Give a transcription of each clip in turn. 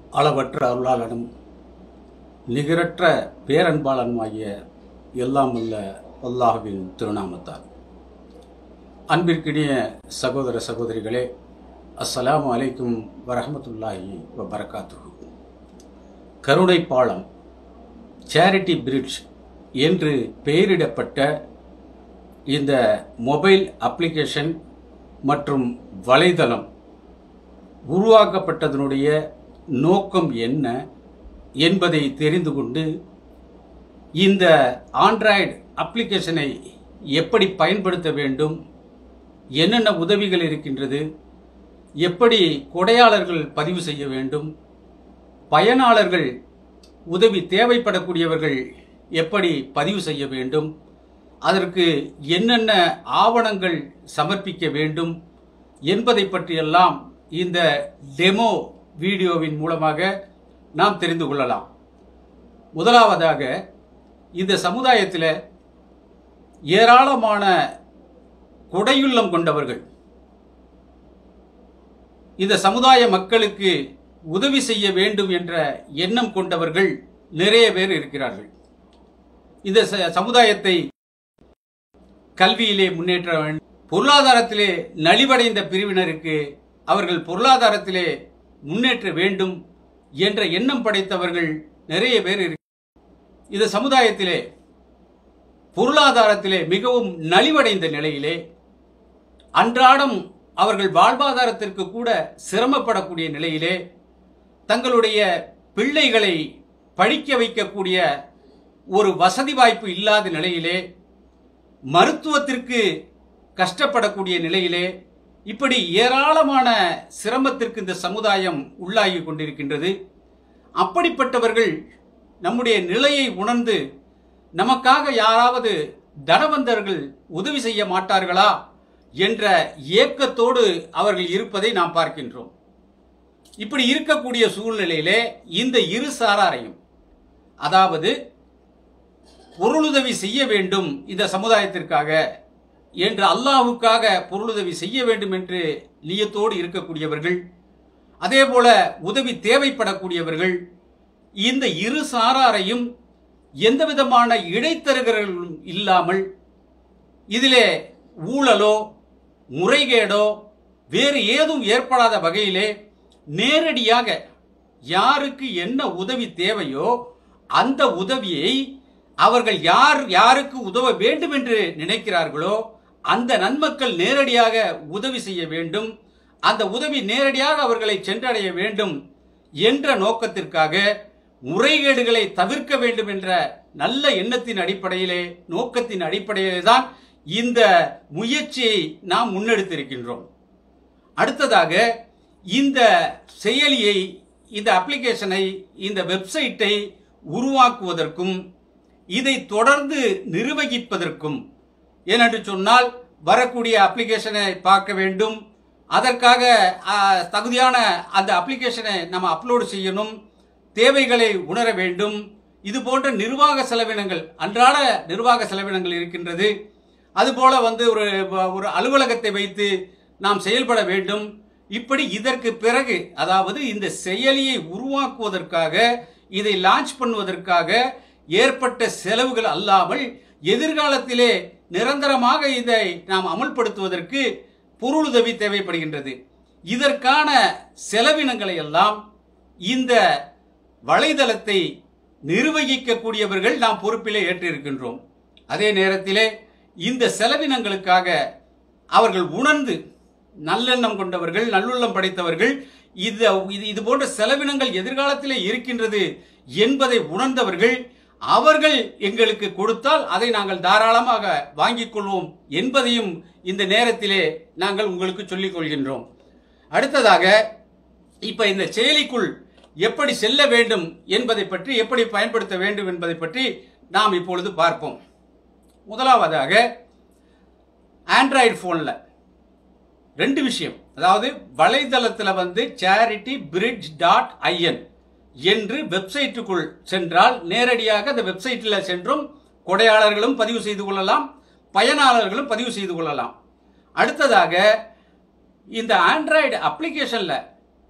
அளவற்ற அருளாளனும் நிகரற்ற பேரன்பாளனுமாகிய எல்லாம் வல்ல அல்லாஹுவின் திருநாமத்தால் அன்பிற்கினிய சகோதர சகோதரிகளே அஸ்ஸலாமு அலைக்கும் வரஹமத்துல்லாஹி வபரகாத்துஹு கருணை பாலம் சேரிட்டி பிரிட்ஜ் என்று பெயரிடப்பட்ட இந்த மொபைல் அப்ளிகேஷன் மற்றும் வலைதளம் உருவாக்கப்பட்டதனுடைய நோக்கம் என்ன என்பதை தெரிந்து கொண்டு இந்த ஆண்ட்ராய்டு அப்ளிகேஷனை எப்படி பயன்படுத்த வேண்டும் என்னென்ன உதவிகள் இருக்கின்றது எப்படி கொடையாளர்கள் பதிவு செய்ய வேண்டும் பயனாளர்கள் உதவி தேவைப்படக்கூடியவர்கள் எப்படி பதிவு செய்ய வேண்டும் அதற்கு என்னென்ன ஆவணங்கள் சமர்ப்பிக்க வேண்டும் என்பதை பற்றியெல்லாம் இந்த டெமோ வீடியோவின் மூலமாக நாம் தெரிந்து கொள்ளலாம் முதலாவதாக இந்த சமுதாயத்தில் ஏராளமான கொடையுள்ளம் கொண்டவர்கள் இந்த சமுதாய மக்களுக்கு உதவி செய்ய வேண்டும் என்ற எண்ணம் கொண்டவர்கள் நிறைய பேர் இருக்கிறார்கள் இந்த ச- சமுதாயத்தை கல்வியிலே முன்னேற்ற வேண்டும் பொருளாதாரத்திலே நலிவடைந்த பிரிவினருக்கு அவர்கள் பொருளாதாரத்திலே முன்னேற்ற வேண்டும் என்ற எண்ணம் படைத்தவர்கள் நிறைய பேர் இருக்கு இந்த சமுதாயத்திலே பொருளாதாரத்திலே மிகவும் நலிவடைந்த நிலையிலே அன்றாடம் அவர்கள் வாழ்வாதாரத்திற்கு கூட சிரமப்படக்கூடிய நிலையிலே தங்களுடைய பிள்ளைகளை படிக்க வைக்கக்கூடிய ஒரு வசதி வாய்ப்பு இல்லாத நிலையிலே மருத்துவத்திற்கு கஷ்டப்படக்கூடிய நிலையிலே இப்படி ஏராளமான சிரமத்திற்கு இந்த சமுதாயம் உள்ளாகி கொண்டிருக்கின்றது அப்படிப்பட்டவர்கள் நம்முடைய நிலையை உணர்ந்து நமக்காக யாராவது தனவந்தர்கள் உதவி செய்ய மாட்டார்களா என்ற ஏக்கத்தோடு அவர்கள் இருப்பதை நாம் பார்க்கின்றோம் இப்படி இருக்கக்கூடிய சூழ்நிலையிலே இந்த இரு சாராரையும் அதாவது பொருளுதவி செய்ய வேண்டும் இந்த சமுதாயத்திற்காக என்று அல்லாஹ்வுக்காக பொருளுதவி செய்ய வேண்டும் என்று நியத்தோடு இருக்கக்கூடியவர்கள் அதே போல உதவி தேவைப்படக்கூடியவர்கள் இந்த இரு சாராரையும் எந்த விதமான இடைத்தரகர்களும் இல்லாமல் இதிலே ஊழலோ முறைகேடோ வேறு ஏதும் ஏற்படாத வகையிலே நேரடியாக யாருக்கு என்ன உதவி தேவையோ அந்த உதவியை அவர்கள் யார் யாருக்கு உதவ வேண்டும் என்று நினைக்கிறார்களோ அந்த நன்மக்கள் நேரடியாக உதவி செய்ய வேண்டும் அந்த உதவி நேரடியாக அவர்களை சென்றடைய வேண்டும் என்ற நோக்கத்திற்காக முறைகேடுகளை தவிர்க்க வேண்டும் என்ற நல்ல எண்ணத்தின் அடிப்படையிலே நோக்கத்தின் அடிப்படையிலே தான் இந்த முயற்சியை நாம் முன்னெடுத்திருக்கின்றோம் அடுத்ததாக இந்த செயலியை இந்த அப்ளிகேஷனை இந்த வெப்சைட்டை உருவாக்குவதற்கும் இதை தொடர்ந்து நிர்வகிப்பதற்கும் ஏனென்று சொன்னால் வரக்கூடிய அப்ளிகேஷனை பார்க்க வேண்டும் அதற்காக ஆ, தகுதியான அந்த அப்ளிகேஷனை நம்ம அப்லோடு செய்யணும் தேவைகளை உணர வேண்டும் இது போன்ற நிர்வாக செலவினங்கள் அன்றாட நிர்வாக செலவினங்கள் இருக்கின்றது அதுபோல வந்து ஒரு ஒரு அலுவலகத்தை வைத்து நாம் செயல்பட வேண்டும் இப்படி இதற்கு பிறகு அதாவது இந்த செயலியை உருவாக்குவதற்காக இதை லான்ச் பண்ணுவதற்காக ஏற்பட்ட செலவுகள் அல்லாமல் எதிர்காலத்திலே நிரந்தரமாக இதை நாம் அமல்படுத்துவதற்கு பொருளுதவி தேவைப்படுகின்றது இதற்கான செலவினங்களை எல்லாம் இந்த வலைதளத்தை நிர்வகிக்கக்கூடியவர்கள் நாம் பொறுப்பிலே ஏற்றிருக்கின்றோம் அதே நேரத்திலே இந்த செலவினங்களுக்காக அவர்கள் உணர்ந்து நல்லெண்ணம் கொண்டவர்கள் நல்லுள்ளம் படைத்தவர்கள் இது இது இது போன்ற செலவினங்கள் எதிர்காலத்திலே இருக்கின்றது என்பதை உணர்ந்தவர்கள் அவர்கள் எங்களுக்கு கொடுத்தால் அதை நாங்கள் தாராளமாக வாங்கிக் கொள்வோம் என்பதையும் இந்த நேரத்திலே நாங்கள் உங்களுக்கு சொல்லிக் கொள்கின்றோம் அடுத்ததாக இப்ப இந்த செயலிக்குள் எப்படி செல்ல வேண்டும் என்பதை பற்றி எப்படி பயன்படுத்த வேண்டும் என்பதை பற்றி நாம் இப்பொழுது பார்ப்போம் முதலாவதாக ஆண்ட்ராய்டு ஃபோனில் ரெண்டு விஷயம் அதாவது வலைதளத்தில் வந்து சேரிட்டி பிரிட்ஜ் டாட் ஐஎன் என்று வெப்சைட்டுக்குள் சென்றால் நேரடியாக அந்த வெப்சைட்டில் சென்றும் கொடையாளர்களும் பதிவு செய்து கொள்ளலாம் பயனாளர்களும் பதிவு செய்து கொள்ளலாம் அடுத்ததாக இந்த ஆண்ட்ராய்டு அப்ளிகேஷனில்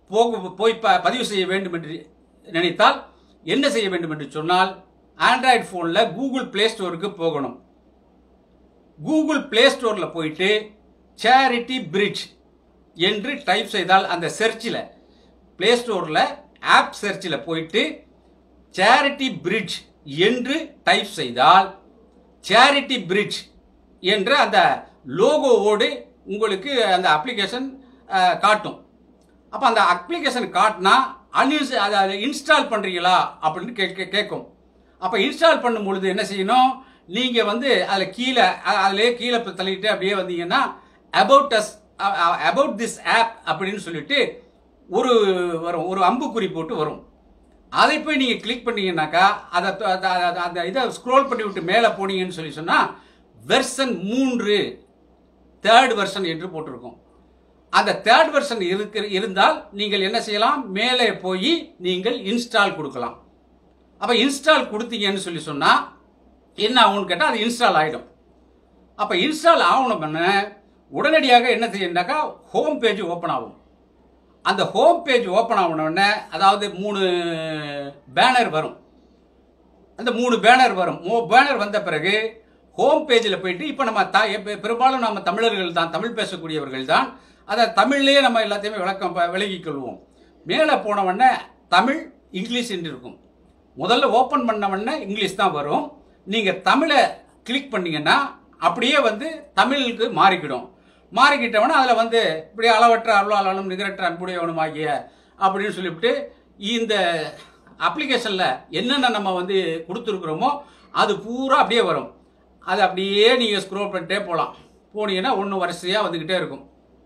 போக போய் ப- பதிவு செய்ய வேண்டும் என்று நினைத்தால் என்ன செய்ய வேண்டும் என்று சொன்னால் ஆண்ட்ராய்டு ஃபோனில் கூகுள் ப்ளே ஸ்டோருக்கு போகணும் கூகுள் ப்ளே ஸ்டோரில் போயிட்டு சேரிட்டி பிரிட்ஜ் என்று டைப் செய்தால் அந்த செர்ச்சில் ப்ளே ஸ்டோரில் ஆப் செர்ச்சில் போயிட்டு சேரிட்டி பிரிட்ஜ் என்று டைப் செய்தால் சேரிட்டி பிரிட்ஜ் என்ற அந்த லோகோவோடு உங்களுக்கு அந்த அப்ளிகேஷன் காட்டும் அப்போ அந்த அப்ளிகேஷன் காட்டினா அன்யூஸ் அதை இன்ஸ்டால் பண்ணுறீங்களா அப்படின்னு கேட்க கேட்கும் அப்போ இன்ஸ்டால் பண்ணும் பொழுது என்ன செய்யணும் நீங்கள் வந்து அதில் கீழே அ- அதிலே கீழே இப்ப தள்ளிட்டு அப்படியே வந்தீங்கன்னா about us about this app அப்படின்னு சொல்லிட்டு ஒரு வரும் ஒரு அம்புக்குறி போட்டு வரும் அதை போய் நீங்கள் கிளிக் பண்ணீங்கன்னாக்கா அதை தொ- அத- அத- அந்த இதை ஸ்க்ரோல் பண்ணி விட்டு மேலே போனீங்கன்னு சொல்லி சொன்னால் வெர்சன் மூன்று தேர்ட் வெர்சன் என்று போட்டிருக்கும் அந்த தேர்ட் வெர்சன் இருக்கு இருந்தால் நீங்கள் என்ன செய்யலாம் மேலே போய் நீங்கள் இன்ஸ்டால் கொடுக்கலாம் அப்போ இன்ஸ்டால் கொடுத்தீங்கன்னு சொல்லி சொன்னால் என்ன ஆகும்னு கேட்டால் அது இன்ஸ்டால் ஆகிடும் அப்போ இன்ஸ்டால் ஆகணும்னு உடனடியாக என்ன செய்யணும்னாக்கா ஹோம் பேஜ் ஓப்பன் ஆகும் அந்த ஹோம் பேஜ் ஓப்பன் ஆகணுன்னே அதாவது மூணு பேனர் வரும் அந்த மூணு பேனர் வரும் மூ பேனர் வந்த பிறகு ஹோம் பேஜில் போயிட்டு இப்போ நம்ம த எப்ப- பெரும்பாலும் நம்ம தமிழர்கள் தான் தமிழ் பேசக்கூடியவர்கள் தான் அதை தமிழ்லேயே நம்ம எல்லாத்தையுமே விளக்கம் ப- விளங்கிக் கொள்வோம் மேலே போன உடனே தமிழ் இங்கிலீஷ் என்று இருக்கும் முதல்ல ஓப்பன் பண்ண உடனே இங்கிலீஷ் தான் வரும் நீங்கள் தமிழை கிளிக் பண்ணீங்கன்னா அப்படியே வந்து தமிழுக்கு மாறிக்கிடும் மாறிக்கிட்டவொடனே அதில் வந்து இப்படி அளவற்ற அருளாளனும் நிகரற்ற அன்புடையவனும் ஆகிய அப்படின்னு சொல்லிவிட்டு இந்த அப்ளிகேஷனில் என்னென்ன நம்ம வந்து கொடுத்துருக்குறோமோ அது பூரா அப்படியே வரும் அது அப்படியே நீங்கள் ஸ்க்ரோல் பண்ணிட்டே போகலாம் போனீங்கன்னா ஒன்று வரிசையாக வந்துக்கிட்டே இருக்கும்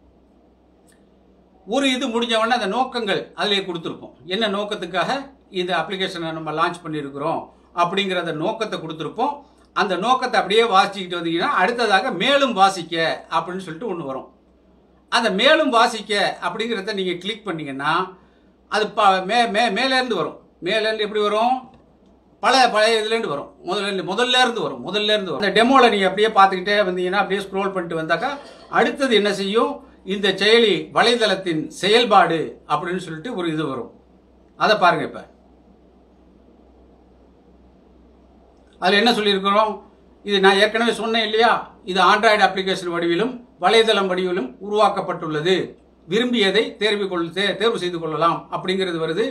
ஒரு இது முடிஞ்ச உடனே அந்த நோக்கங்கள் அதிலே கொடுத்துருப்போம் என்ன நோக்கத்துக்காக இந்த அப்ளிகேஷனை நம்ம லான்ச் பண்ணியிருக்கிறோம் அப்படிங்கிற அந்த நோக்கத்தை கொடுத்துருப்போம் அந்த நோக்கத்தை அப்படியே வாசிச்சுக்கிட்டு வந்தீங்கன்னா அடுத்ததாக மேலும் வாசிக்க அப்படின்னு சொல்லிட்டு ஒன்று வரும் அந்த மேலும் வாசிக்க அப்படிங்கிறத நீங்கள் கிளிக் பண்ணீங்கன்னா அது ப மே மே மேலேருந்து வரும் மேலேருந்து எப்படி வரும் பழைய பழைய இதுலேருந்து வரும் முதல்ல இருந்து முதல்ல இருந்து வரும் முதல்ல இருந்து வரும் அந்த டெமோவில் நீங்கள் அப்படியே பார்த்துக்கிட்டே வந்தீங்கன்னா அப்படியே ஸ்க்ரோல் பண்ணிட்டு வந்தாக்கா அடுத்தது என்ன செய்யும் இந்த செயலி வலைதளத்தின் செயல்பாடு அப்படின்னு சொல்லிட்டு ஒரு இது வரும் அதை பாருங்க இப்போ அதில் என்ன சொல்லியிருக்கிறோம் இது நான் ஏற்கனவே சொன்னேன் இல்லையா இது ஆண்ட்ராய்டு அப்ளிகேஷன் வடிவிலும் வலைதளம் வடிவிலும் உருவாக்கப்பட்டுள்ளது விரும்பியதை தேர்வு கொள் தே- தேர்வு செய்து கொள்ளலாம் அப்படிங்கிறது வருது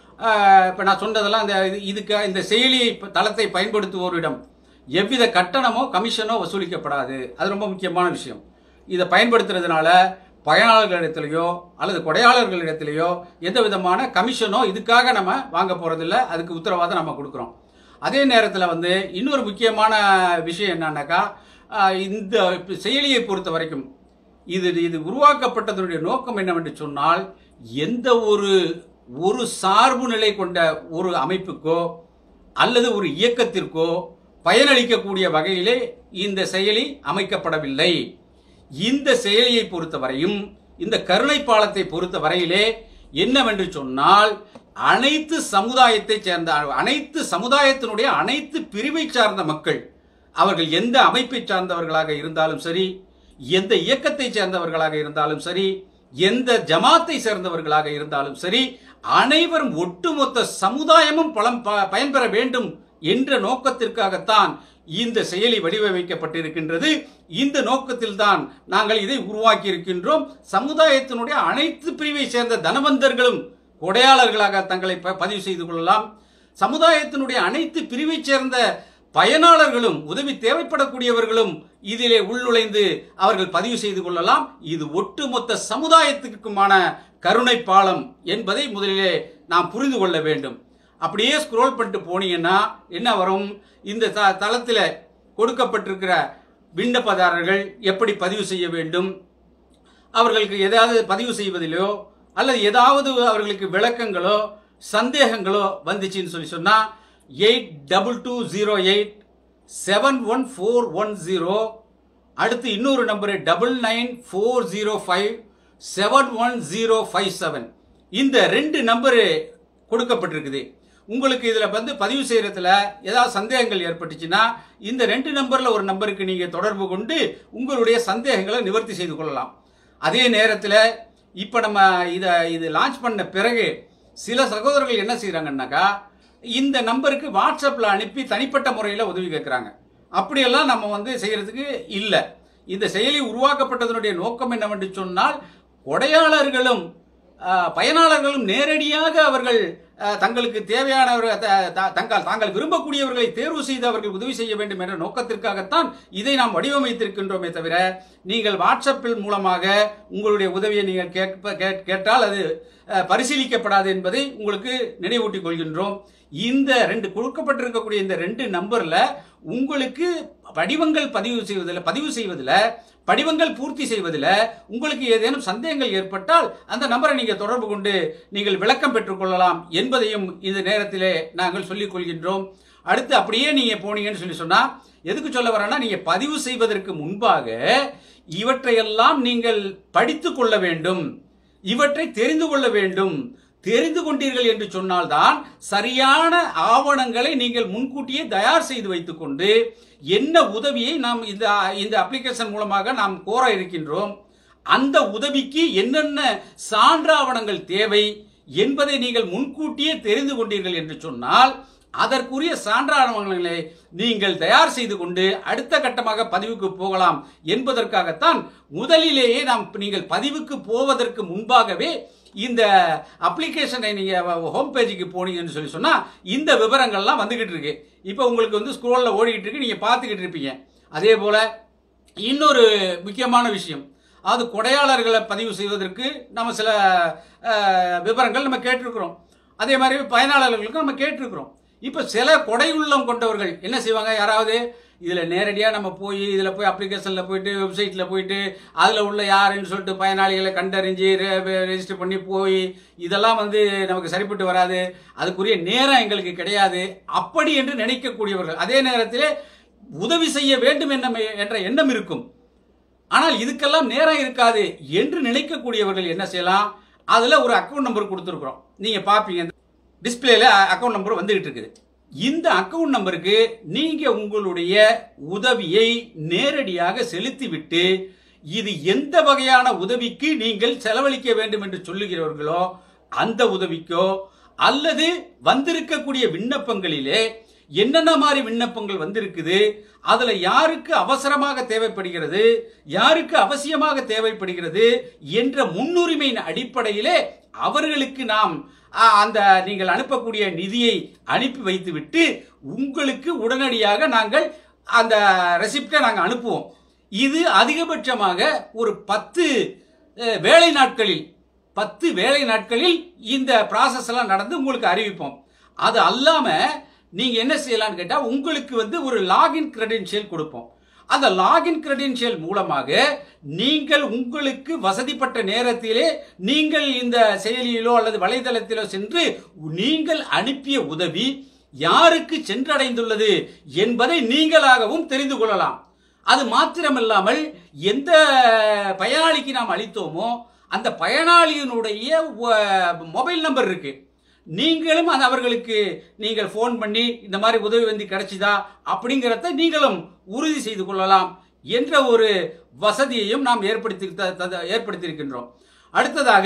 இப்போ நான் சொன்னதெல்லாம் இந்த இது- இதுக்கு இந்த செயலி ப- தளத்தை பயன்படுத்துவோரிடம் எவ்வித கட்டணமோ கமிஷனோ வசூலிக்கப்படாது அது ரொம்ப முக்கியமான விஷயம் இதை பயன்படுத்துறதுனால பயனாளர்களிடத்திலேயோ அல்லது கொடையாளர்களிடத்திலேயோ எந்த விதமான கமிஷனோ இதுக்காக நம்ம வாங்க போறதில்ல அதுக்கு உத்தரவாதம் நம்ம கொடுக்குறோம் அதே நேரத்தில் வந்து இன்னொரு முக்கியமான விஷயம் என்னன்னாக்கா ஆஹ், இந்த செயலியை பொறுத்த வரைக்கும் இது இது உருவாக்கப்பட்டதனுடைய நோக்கம் என்னவென்று சொன்னால் எந்த ஒரு ஒரு சார்பு நிலை கொண்ட ஒரு அமைப்புக்கோ அல்லது ஒரு இயக்கத்திற்கோ பயனளிக்கக்கூடிய வகையிலே இந்த செயலி அமைக்கப்படவில்லை இந்த செயலியை பொறுத்தவரையும் இந்த கருணை பாலத்தை பொறுத்த வரையிலே என்னவென்று சொன்னால் அனைத்து சமுதாயத்தை சேர்ந்த அனைத்து சமுதாயத்தினுடைய அனைத்து பிரிவை சார்ந்த மக்கள் அவர்கள் எந்த அமைப்பை சார்ந்தவர்களாக இருந்தாலும் சரி எந்த இயக்கத்தை சேர்ந்தவர்களாக இருந்தாலும் சரி எந்த ஜமாத்தை சேர்ந்தவர்களாக இருந்தாலும் சரி அனைவரும் ஒட்டுமொத்த சமுதாயமும் பலம் ப- பயன்பெற வேண்டும் என்ற நோக்கத்திற்காகத்தான் இந்த செயலி வடிவமைக்கப்பட்டிருக்கின்றது இந்த நோக்கத்தில்தான் நாங்கள் இதை உருவாக்கி இருக்கின்றோம் சமுதாயத்தினுடைய அனைத்து பிரிவை சேர்ந்த தனவந்தர்களும் கொடையாளர்களாக தங்களை ப- பதிவு செய்து கொள்ளலாம் சமுதாயத்தினுடைய அனைத்து பிரிவை சேர்ந்த பயனாளர்களும் உதவி தேவைப்படக்கூடியவர்களும் இதிலே உள்நுழைந்து அவர்கள் பதிவு செய்து கொள்ளலாம் இது ஒட்டுமொத்த சமுதாயத்துக்குமான கருணை பாலம் என்பதை முதலிலே நாம் புரிந்து கொள்ள வேண்டும் அப்படியே ஸ்க்ரோல் பண்ணிட்டு போனீங்கன்னா என்ன வரும் இந்த த தளத்தில் கொடுக்கப்பட்டிருக்கிற விண்ணப்பதாரர்கள் எப்படி பதிவு செய்ய வேண்டும் அவர்களுக்கு ஏதாவது பதிவு செய்வதிலோ அல்லது ஏதாவது அவர்களுக்கு விளக்கங்களோ சந்தேகங்களோ வந்துச்சுன்னு சொல்லி சொன்னால் eight double two zero eight seven one four one zero அடுத்து இன்னொரு number double nine four zero five seven one zero five seven இந்த ரெண்டு நம்பரு கொடுக்கப்பட்டிருக்குது உங்களுக்கு இதில் வந்து பதிவு செய்கிறதுல ஏதாவது சந்தேகங்கள் ஏற்பட்டுச்சுன்னா இந்த ரெண்டு நம்பரில் ஒரு நம்பருக்கு நீங்கள் தொடர்பு கொண்டு உங்களுடைய சந்தேகங்களை நிவர்த்தி செய்து கொள்ளலாம் அதே நேரத்தில் இப்போ நம்ம இதை இது லான்ச் பண்ண பிறகு சில சகோதரர்கள் என்ன செய்கிறாங்கன்னாக்கா இந்த நம்பருக்கு வாட்ஸ்அப்பில் அனுப்பி தனிப்பட்ட முறையில் உதவி கேட்குறாங்க அப்படியெல்லாம் நம்ம வந்து செய்யறதுக்கு இல்லை இந்த செயலி உருவாக்கப்பட்டதனுடைய நோக்கம் என்னவென்று சொன்னால் கொடையாளர்களும் அஹ், பயனாளர்களும் நேரடியாக அவர்கள் அஹ், தங்களுக்கு தேவையானவர்கள் த- த- தங்கள் தாங்கள் விரும்பக்கூடியவர்களை தேர்வு செய்து அவர்கள் உதவி செய்ய வேண்டும் என்ற நோக்கத்திற்காகத்தான் இதை நாம் வடிவமைத்திருக்கின்றோமே தவிர நீங்கள் வாட்ஸ்அப்பில் மூலமாக உங்களுடைய உதவியை நீங்கள் கேட்ப கேட்- கேட்டால் அது அஹ், பரிசீலிக்கப்படாது என்பதை உங்களுக்கு நினைவூட்டிக் கொள்கின்றோம் இந்த ரெண்டு கொடுக்கப்பட்டிருக்கக்கூடிய இந்த ரெண்டு நம்பர்ல உங்களுக்கு படிவங்கள் பதிவு செய்வதில் பதிவு செய்வதில் படிவங்கள் பூர்த்தி செய்வதில் உங்களுக்கு ஏதேனும் சந்தேகங்கள் ஏற்பட்டால் அந்த நம்பரை நீங்கள் தொடர்பு கொண்டு நீங்கள் விளக்கம் பெற்றுக்கொள்ளலாம் என்பதையும் இந்த நேரத்திலே நாங்கள் சொல்லிக் கொள்கின்றோம் அடுத்து அப்படியே நீங்க போனீங்கன்னு சொல்லி சொன்னா எதுக்கு சொல்ல வரேன்னா நீங்க பதிவு செய்வதற்கு முன்பாக இவற்றையெல்லாம் நீங்கள் படித்துக் கொள்ள வேண்டும் இவற்றை தெரிந்து கொள்ள வேண்டும் தெரிந்து கொண்டீர்கள் என்று சொன்னால்தான் சரியான ஆவணங்களை நீங்கள் முன்கூட்டியே தயார் செய்து வைத்துக்கொண்டு என்ன உதவியை நாம் இந்த இந்த அப்ளிகேஷன் மூலமாக நாம் கோர இருக்கின்றோம் அந்த உதவிக்கு என்னென்ன சான்றாவணங்கள் தேவை என்பதை நீங்கள் முன்கூட்டியே தெரிந்து கொண்டீர்கள் என்று சொன்னால் அதற்குரிய சான்றாவணங்களை நீங்கள் தயார் செய்து கொண்டு அடுத்த கட்டமாக பதிவுக்கு போகலாம் என்பதற்காகத்தான் முதலிலேயே நாம் நீங்கள் பதிவுக்கு போவதற்கு முன்பாகவே இந்த அப்ளிகேஷனை நீங்க ஹோம் பேஜுக்கு போனீங்கன்னு சொல்லி சொன்னா இந்த விவரங்கள்லாம் வந்துகிட்டு இருக்கு இப்போ உங்களுக்கு வந்து ஸ்க்ரோல்ல ஓடிக்கிட்டு இருக்கு நீங்க பார்த்துக்கிட்டு இருப்பீங்க அதே போல இன்னொரு முக்கியமான விஷயம் அது கொடையாளர்களை பதிவு செய்வதற்கு நம்ம சில அஹ், விவரங்கள் நம்ம கேட்டிருக்கிறோம் அதே மாதிரி பயனாளர்களுக்கும் நம்ம கேட்டிருக்கிறோம் இப்போ சில கொடை உள்ளம் கொண்டவர்கள் என்ன செய்வாங்க யாராவது இதில் நேரடியாக நம்ம போய் இதில் போய் அப்ளிகேஷனில் போயிட்டு வெப்சைட்டில் போயிட்டு அதில் உள்ள யாருன்னு சொல்லிட்டு பயனாளிகளை கண்டறிஞ்சு ரெஜிஸ்டர் பண்ணி போய் இதெல்லாம் வந்து நமக்கு சரிப்பட்டு வராது அதுக்குரிய நேரம் எங்களுக்கு கிடையாது அப்படி என்று நினைக்கக்கூடியவர்கள் அதே நேரத்தில் உதவி செய்ய வேண்டும் என்ன என்ற எண்ணம் இருக்கும் ஆனால் இதுக்கெல்லாம் நேரம் இருக்காது என்று நினைக்கக்கூடியவர்கள் என்ன செய்யலாம் அதுல ஒரு அக்கவுண்ட் நம்பர் கொடுத்துருக்குறோம் நீங்க பாப்பீங்க டிஸ்பிளேல அக்கவுண்ட் நம்பர் வந்துகிட்டு இருக்குது இந்த அக்கவுண்ட் நம்பருக்கு நீங்க உங்களுடைய உதவியை நேரடியாக செலுத்திவிட்டு இது எந்த வகையான உதவிக்கு நீங்கள் செலவழிக்க வேண்டும் என்று சொல்லுகிறவர்களோ அந்த உதவிக்கோ அல்லது வந்திருக்கக்கூடிய விண்ணப்பங்களிலே என்னென்ன மாதிரி விண்ணப்பங்கள் வந்திருக்குது அதுல யாருக்கு அவசரமாக தேவைப்படுகிறது யாருக்கு அவசியமாக தேவைப்படுகிறது என்ற முன்னுரிமையின் அடிப்படையிலே அவர்களுக்கு நாம் ஆ, அந்த நீங்கள் அனுப்பக்கூடிய நிதியை அனுப்பி வைத்துவிட்டு உங்களுக்கு உடனடியாக நாங்கள் அந்த ரெசிப்டை நாங்கள் அனுப்புவோம் இது அதிகபட்சமாக ஒரு பத்து அஹ், வேலை நாட்களில் பத்து வேலை நாட்களில் இந்த ப்ராசஸ் எல்லாம் நடந்து உங்களுக்கு அறிவிப்போம் அது அல்லாம நீங்க என்ன செய்யலாம்னு கேட்டா உங்களுக்கு வந்து ஒரு லாகின் கிரெடென்ஷியல் கொடுப்போம் அந்த லாகின் கிரெடென்ஷியல் மூலமாக நீங்கள் உங்களுக்கு வசதிப்பட்ட நேரத்திலே நீங்கள் இந்த செயலியிலோ அல்லது வலைதளத்திலோ சென்று நீங்கள் அனுப்பிய உதவி யாருக்கு சென்றடைந்துள்ளது என்பதை நீங்களாகவும் தெரிந்து கொள்ளலாம் அது மாத்திரமல்லாமல் எந்த பயனாளிக்கு நாம் அளித்தோமோ அந்த பயனாளியினுடைய வ- மொபைல் நம்பர் இருக்கு நீங்களும் அது அவர்களுக்கு நீங்கள் ஃபோன் பண்ணி இந்த மாதிரி உதவி வந்து கிடைச்சிதா அப்படிங்கிறத நீங்களும் உறுதி செய்து கொள்ளலாம் என்ற ஒரு வசதியையும் நாம் ஏற்படுத்தி த- த- ஏற்படுத்தியிருக்கின்றோம் அடுத்ததாக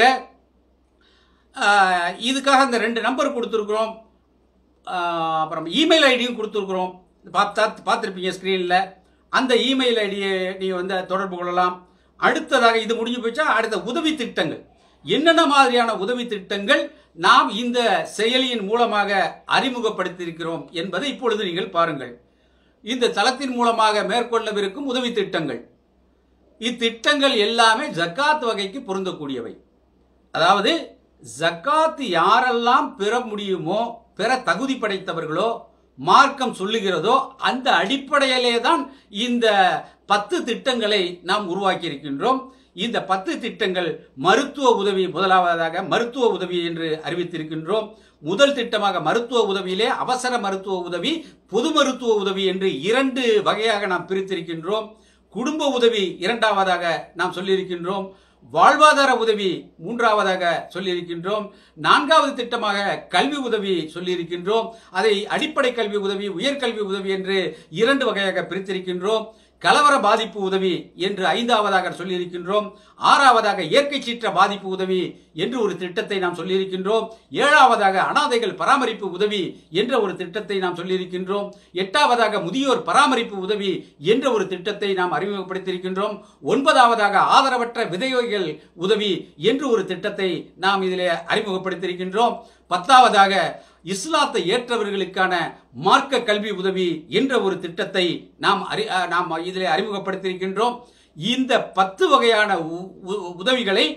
ஆஹ், இதுக்காக இந்த ரெண்டு நம்பர் கொடுத்துருக்குறோம் ஆஹ், அப்புறம் இமெயில் ஐடியும் கொடுத்துருக்குறோம் பார்த்தா பார்த்துருப்பீங்க ஸ்க்ரீனில் அந்த இமெயில் ஐடியை நீங்கள் வந்து தொடர்பு கொள்ளலாம் அடுத்ததாக இது முடிஞ்சு போச்சா அடுத்த உதவி திட்டங்கள் என்னென்ன மாதிரியான உதவி திட்டங்கள் நாம் இந்த செயலியின் மூலமாக அறிமுகப்படுத்தியிருக்கிறோம் என்பதை இப்பொழுது நீங்கள் பாருங்கள் இந்த தளத்தின் மூலமாக மேற்கொள்ளவிருக்கும் உதவி திட்டங்கள் இத்திட்டங்கள் எல்லாமே ஜக்காத் வகைக்கு பொருந்தக்கூடியவை அதாவது ஜக்காத் யாரெல்லாம் பெற முடியுமோ பெற தகுதி படைத்தவர்களோ மார்க்கம் சொல்லுகிறதோ அந்த அடிப்படையிலே தான் இந்த பத்து திட்டங்களை நாம் உருவாக்கி இருக்கின்றோம் இந்த பத்து திட்டங்கள் மருத்துவ உதவி முதலாவதாக மருத்துவ உதவி என்று அறிவித்திருக்கின்றோம் முதல் திட்டமாக மருத்துவ உதவியிலே அவசர மருத்துவ உதவி பொது மருத்துவ உதவி என்று இரண்டு வகையாக நாம் பிரித்திருக்கின்றோம் குடும்ப உதவி இரண்டாவதாக நாம் சொல்லியிருக்கின்றோம் வாழ்வாதார உதவி மூன்றாவதாக சொல்லியிருக்கின்றோம் நான்காவது திட்டமாக கல்வி உதவி சொல்லியிருக்கின்றோம் அதை அடிப்படை கல்வி உதவி உயர்கல்வி உதவி என்று இரண்டு வகையாக பிரித்திருக்கின்றோம் கலவர பாதிப்பு உதவி என்று ஐந்தாவதாக சொல்லியிருக்கின்றோம் ஆறாவதாக இயற்கை சீற்ற பாதிப்பு உதவி என்று ஒரு திட்டத்தை நாம் சொல்லியிருக்கின்றோம் ஏழாவதாக அனாதைகள் பராமரிப்பு உதவி என்ற ஒரு திட்டத்தை நாம் சொல்லியிருக்கின்றோம் எட்டாவதாக முதியோர் பராமரிப்பு உதவி என்ற ஒரு திட்டத்தை நாம் அறிமுகப்படுத்தியிருக்கின்றோம் ஒன்பதாவதாக ஆதரவற்ற விதைகள் உதவி என்று ஒரு திட்டத்தை நாம் இதிலே அறிமுகப்படுத்தியிருக்கின்றோம் பத்தாவதாக இஸ்லாத்தை ஏற்றவர்களுக்கான மார்க்க கல்வி உதவி என்ற ஒரு திட்டத்தை நாம் அறி அஹ், நாம் இதிலே அறிமுகப்படுத்தியிருக்கின்றோம் இந்த பத்து வகையான உ- உ- உதவிகளை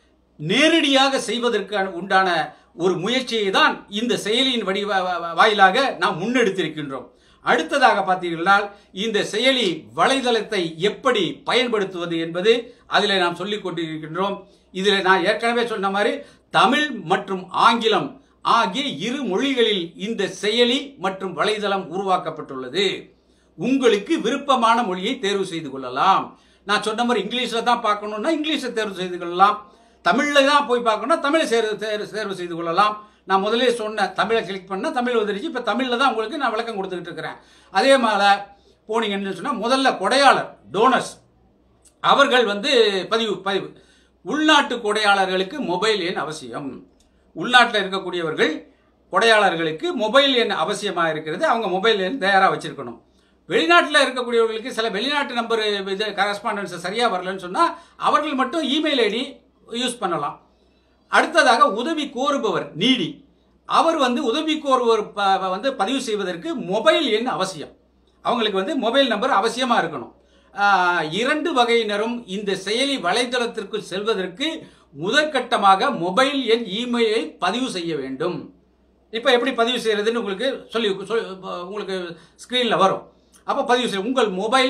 நேரடியாக செய்வதற்கு உண்டான ஒரு முயற்சியை தான் இந்த செயலியின் வடிவ வ- வாயிலாக நாம் முன்னெடுத்திருக்கின்றோம் அடுத்ததாக பார்த்தீர்களால் இந்த செயலி வலைதளத்தை எப்படி பயன்படுத்துவது என்பது அதில் நாம் சொல்லிக் கொண்டிருக்கின்றோம் இதில் நான் ஏற்கனவே சொன்ன மாதிரி தமிழ் மற்றும் ஆங்கிலம் ஆகிய இரு மொழிகளில் இந்த செயலி மற்றும் வலைதளம் உருவாக்கப்பட்டுள்ளது உங்களுக்கு விருப்பமான மொழியை தேர்வு செய்து கொள்ளலாம் நான் சொன்ன மாதிரி இங்கிலீஷில் தான் பார்க்கணும்னா இங்கிலீஷை தேர்வு செய்து கொள்ளலாம் தமிழில் தான் போய் பார்க்கணும்னா தமிழை தேர்வு தேர்வு தேர்வு செய்து கொள்ளலாம் நான் முதலே சொன்ன தமிழை கிளிக் பண்ணால் தமிழ் வந்துருச்சு இப்போ தமிழில் தான் உங்களுக்கு நான் விளக்கம் கொடுத்துக்கிட்டு இருக்கிறேன் அதே மாதிரி போனீங்கன்னு சொன்னால் முதல்ல கொடையாளர் டோனர்ஸ் அவர்கள் வந்து பதிவு பதிவு உள்நாட்டு கொடையாளர்களுக்கு மொபைல் எண் அவசியம் உள்நாட்டில் இருக்கக்கூடியவர்கள் கொடையாளர்களுக்கு மொபைல் எண் அவசியமாக இருக்கிறது அவங்க மொபைல் எண் தயாராக வச்சிருக்கணும் வெளிநாட்டில் இருக்கக்கூடியவர்களுக்கு சில வெளிநாட்டு நம்பர் இது கரஸ்பாண்டன்ஸ் சரியாக வரலன்னு சொன்னால் அவர்கள் மட்டும் இமெயில் ஐடி யூஸ் பண்ணலாம் அடுத்ததாக உதவி கோருபவர் நீடி அவர் வந்து உதவி கோருபவர் ப- வந்து பதிவு செய்வதற்கு மொபைல் எண் அவசியம் அவங்களுக்கு வந்து மொபைல் நம்பர் அவசியமாக இருக்கணும் ஆஹ், இரண்டு வகையினரும் இந்த செயலி வலைதளத்திற்கு செல்வதற்கு முதற்கட்டமாக மொபைல் எண் இமெயிலை பதிவு செய்ய வேண்டும் இப்போ எப்படி பதிவு செய்யறதுன்னு உங்களுக்கு சொல்லி சொல் உங்களுக்கு ஸ்க்ரீனில் வரும் அப்போ பதிவு செய்ய உங்கள் மொபைல்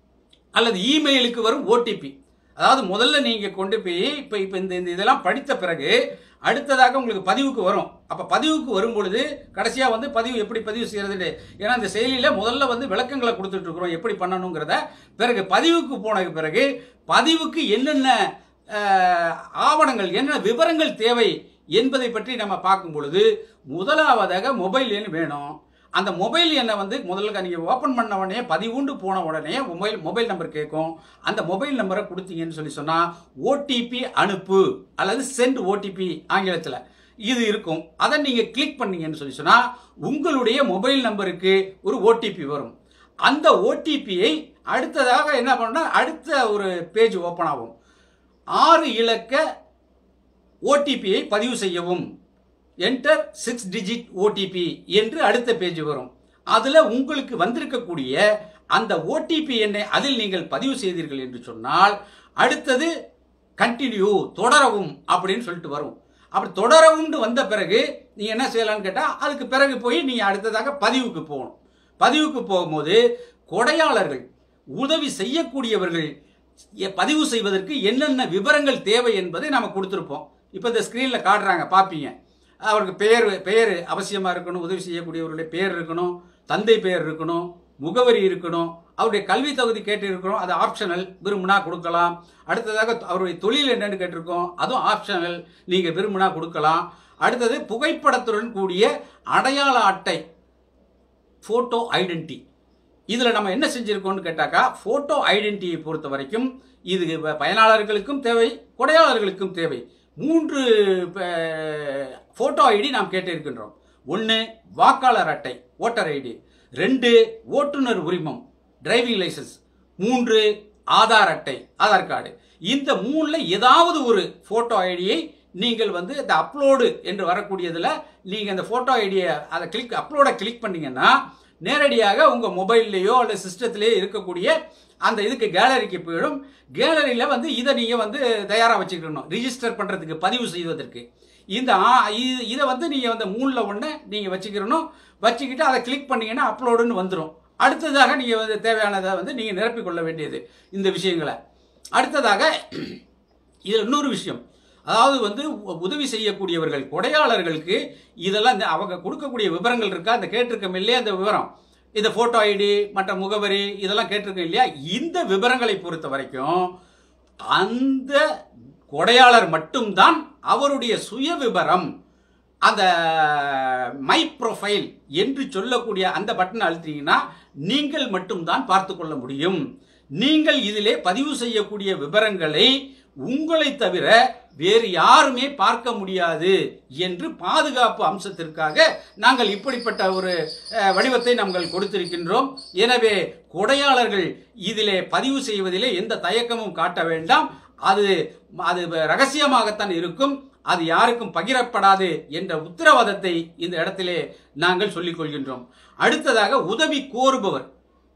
அல்லது இமெயிலுக்கு வரும் ஓடிபி அதாவது முதல்ல நீங்கள் கொண்டு போய் இப்போ இப்போ இந்த இந்த இதெல்லாம் படித்த பிறகு அடுத்ததாக உங்களுக்கு பதிவுக்கு வரும் அப்போ பதிவுக்கு வரும் பொழுது கடைசியாக வந்து பதிவு எப்படி பதிவு செய்யறதுன்னு ஏன்னா இந்த செயலியில் முதல்ல வந்து விளக்கங்களை கொடுத்துட்டு இருக்கிறோம் எப்படி பண்ணணுங்கிறத பிறகு பதிவுக்கு போன பிறகு பதிவுக்கு என்னென்ன அஹ், ஆவணங்கள் என்ன விவரங்கள் தேவை என்பதை பற்றி நம்ம பார்க்கும் பொழுது முதலாவதாக மொபைல் எண் வேணும் அந்த மொபைல் எண்ணை வந்து முதல்ல நீங்கள் ஓப்பன் பண்ண உடனே பதிவுண்டு போன உடனே மொபைல் மொபைல் நம்பர் கேட்கும் அந்த மொபைல் நம்பரை கொடுத்தீங்கன்னு சொல்லி சொன்னால் ஓடிபி அனுப்பு அல்லது சென்ட் ஓடிபி ஆங்கிலத்தில் இது இருக்கும் அதை நீங்கள் கிளிக் பண்ணீங்கன்னு சொல்லி சொன்னால் உங்களுடைய மொபைல் நம்பருக்கு ஒரு ஓடிபி வரும் அந்த ஓடிபியை அடுத்ததாக என்ன பண்ணா அடுத்த ஒரு பேஜ் ஓப்பன் ஆகும் ஆறு இலக்க ஓடிபியை பதிவு செய்யவும் என்டர் சிக்ஸ் டிஜிட் ஓடிபி என்று அடுத்த பேஜ் வரும் அதில் உங்களுக்கு வந்திருக்கக்கூடிய அந்த ஓடிபி எண்ணை அதில் நீங்கள் பதிவு செய்தீர்கள் என்று சொன்னால் அடுத்தது கண்டினியூ தொடரவும் அப்படின்னு சொல்லிட்டு வரும் அப்படி தொடரவும்னு வந்த பிறகு நீங்கள் என்ன செய்யலாம்னு கேட்டால் அதுக்கு பிறகு போய் நீங்கள் அடுத்ததாக பதிவுக்கு போகணும் பதிவுக்கு போகும்போது கொடையாளர்கள் உதவி செய்யக்கூடியவர்கள் எ- பதிவு செய்வதற்கு என்னென்ன விவரங்கள் தேவை என்பதை நம்ம கொடுத்துருப்போம் இப்போ இந்த ஸ்க்ரீனில் காட்டுறாங்க பார்ப்பீங்க அவருக்கு பெயர் பெயர் அவசியமாக இருக்கணும் உதவி செய்யக்கூடியவர்களுடைய பெயர் இருக்கணும் தந்தை பெயர் இருக்கணும் முகவரி இருக்கணும் அவருடைய கல்வி தகுதி கேட்டு இருக்கிறோம் அது ஆப்ஷனல் விரும்பினா கொடுக்கலாம் அடுத்ததாக அவருடைய தொழில் என்னன்னு கேட்டிருக்கோம் அதுவும் ஆப்ஷனல் நீங்கள் விரும்பினா கொடுக்கலாம் அடுத்தது புகைப்படத்துடன் கூடிய அடையாள அட்டை ஃபோட்டோ ஐடென்டி இதில் நம்ம என்ன செஞ்சுருக்கோம்னு கேட்டாக்கா ஃபோட்டோ ஐடென்டியை பொறுத்த வரைக்கும் இது ப- பயனாளர்களுக்கும் தேவை கொடையாளர்களுக்கும் தேவை மூன்று ஃபோட்டோ ஐடி நாம் கேட்டிருக்கின்றோம் ஒன்று வாக்காளர் அட்டை ஓட்டர் ஐடி ரெண்டு ஓட்டுநர் உரிமம் டிரைவிங் லைசன்ஸ் மூன்று ஆதார் அட்டை ஆதார் கார்டு இந்த மூணில் ஏதாவது ஒரு ஃபோட்டோ ஐடியை நீங்கள் வந்து இந்த அப்லோடு என்று வரக்கூடியதில் நீங்கள் அந்த ஃபோட்டோ ஐடியை அதை கிளிக் அப்லோடை கிளிக் பண்ணீங்கன்னா நேரடியாக உங்கள் மொபைல்லையோ அல்லது சிஸ்டத்திலேயோ இருக்கக்கூடிய அந்த இதுக்கு கேலரிக்கு போயிடும் கேலரியில் வந்து இதை நீங்கள் வந்து தயாராக வச்சுக்கணும் ரிஜிஸ்டர் பண்ணுறதுக்கு பதிவு செய்வதற்கு இந்த ஆ- இ- இதை வந்து நீங்கள் வந்து மூணில் ஒன்று நீங்கள் வச்சுக்கிறணும் வச்சுக்கிட்டு அதை கிளிக் பண்ணீங்கன்னா அப்லோடுன்னு வந்துடும் அடுத்ததாக நீங்கள் வந்து தேவையானதை வந்து நீங்கள் நிரப்பிக்கொள்ள வேண்டியது இந்த விஷயங்களை அடுத்ததாக இதில் இன்னொரு விஷயம் அதாவது வந்து உ- உதவி செய்யக்கூடியவர்கள் கொடையாளர்களுக்கு இதெல்லாம் இந்த அவங்க கொடுக்கக்கூடிய விவரங்கள் இருக்கா அந்த கேட்டிருக்கோம் இல்லையா அந்த விவரம் இந்த ஃபோட்டோ ஐடி மற்ற முகவரி இதெல்லாம் கேட்டிருக்கோம் இல்லையா இந்த விவரங்களை பொறுத்த வரைக்கும் அந்த கொடையாளர் மட்டும்தான் அவருடைய சுய விவரம் அந்த மை ப்ரொஃபைல் என்று சொல்லக்கூடிய அந்த பட்டன் அழுத்தினீங்கன்னா நீங்கள் மட்டும்தான் பார்த்து கொள்ள முடியும் நீங்கள் இதிலே பதிவு செய்யக்கூடிய விவரங்களை உங்களை தவிர வேறு யாருமே பார்க்க முடியாது என்று பாதுகாப்பு அம்சத்திற்காக நாங்கள் இப்படிப்பட்ட ஒரு அஹ், வடிவத்தை நாங்கள் கொடுத்திருக்கின்றோம் எனவே கொடையாளர்கள் இதிலே பதிவு செய்வதிலே எந்த தயக்கமும் காட்ட வேண்டாம் அது அது ரகசியமாகத்தான் இருக்கும் அது யாருக்கும் பகிரப்படாது என்ற உத்தரவாதத்தை இந்த இடத்திலே நாங்கள் சொல்லிக் கொள்கின்றோம் அடுத்ததாக உதவி கோருபவர்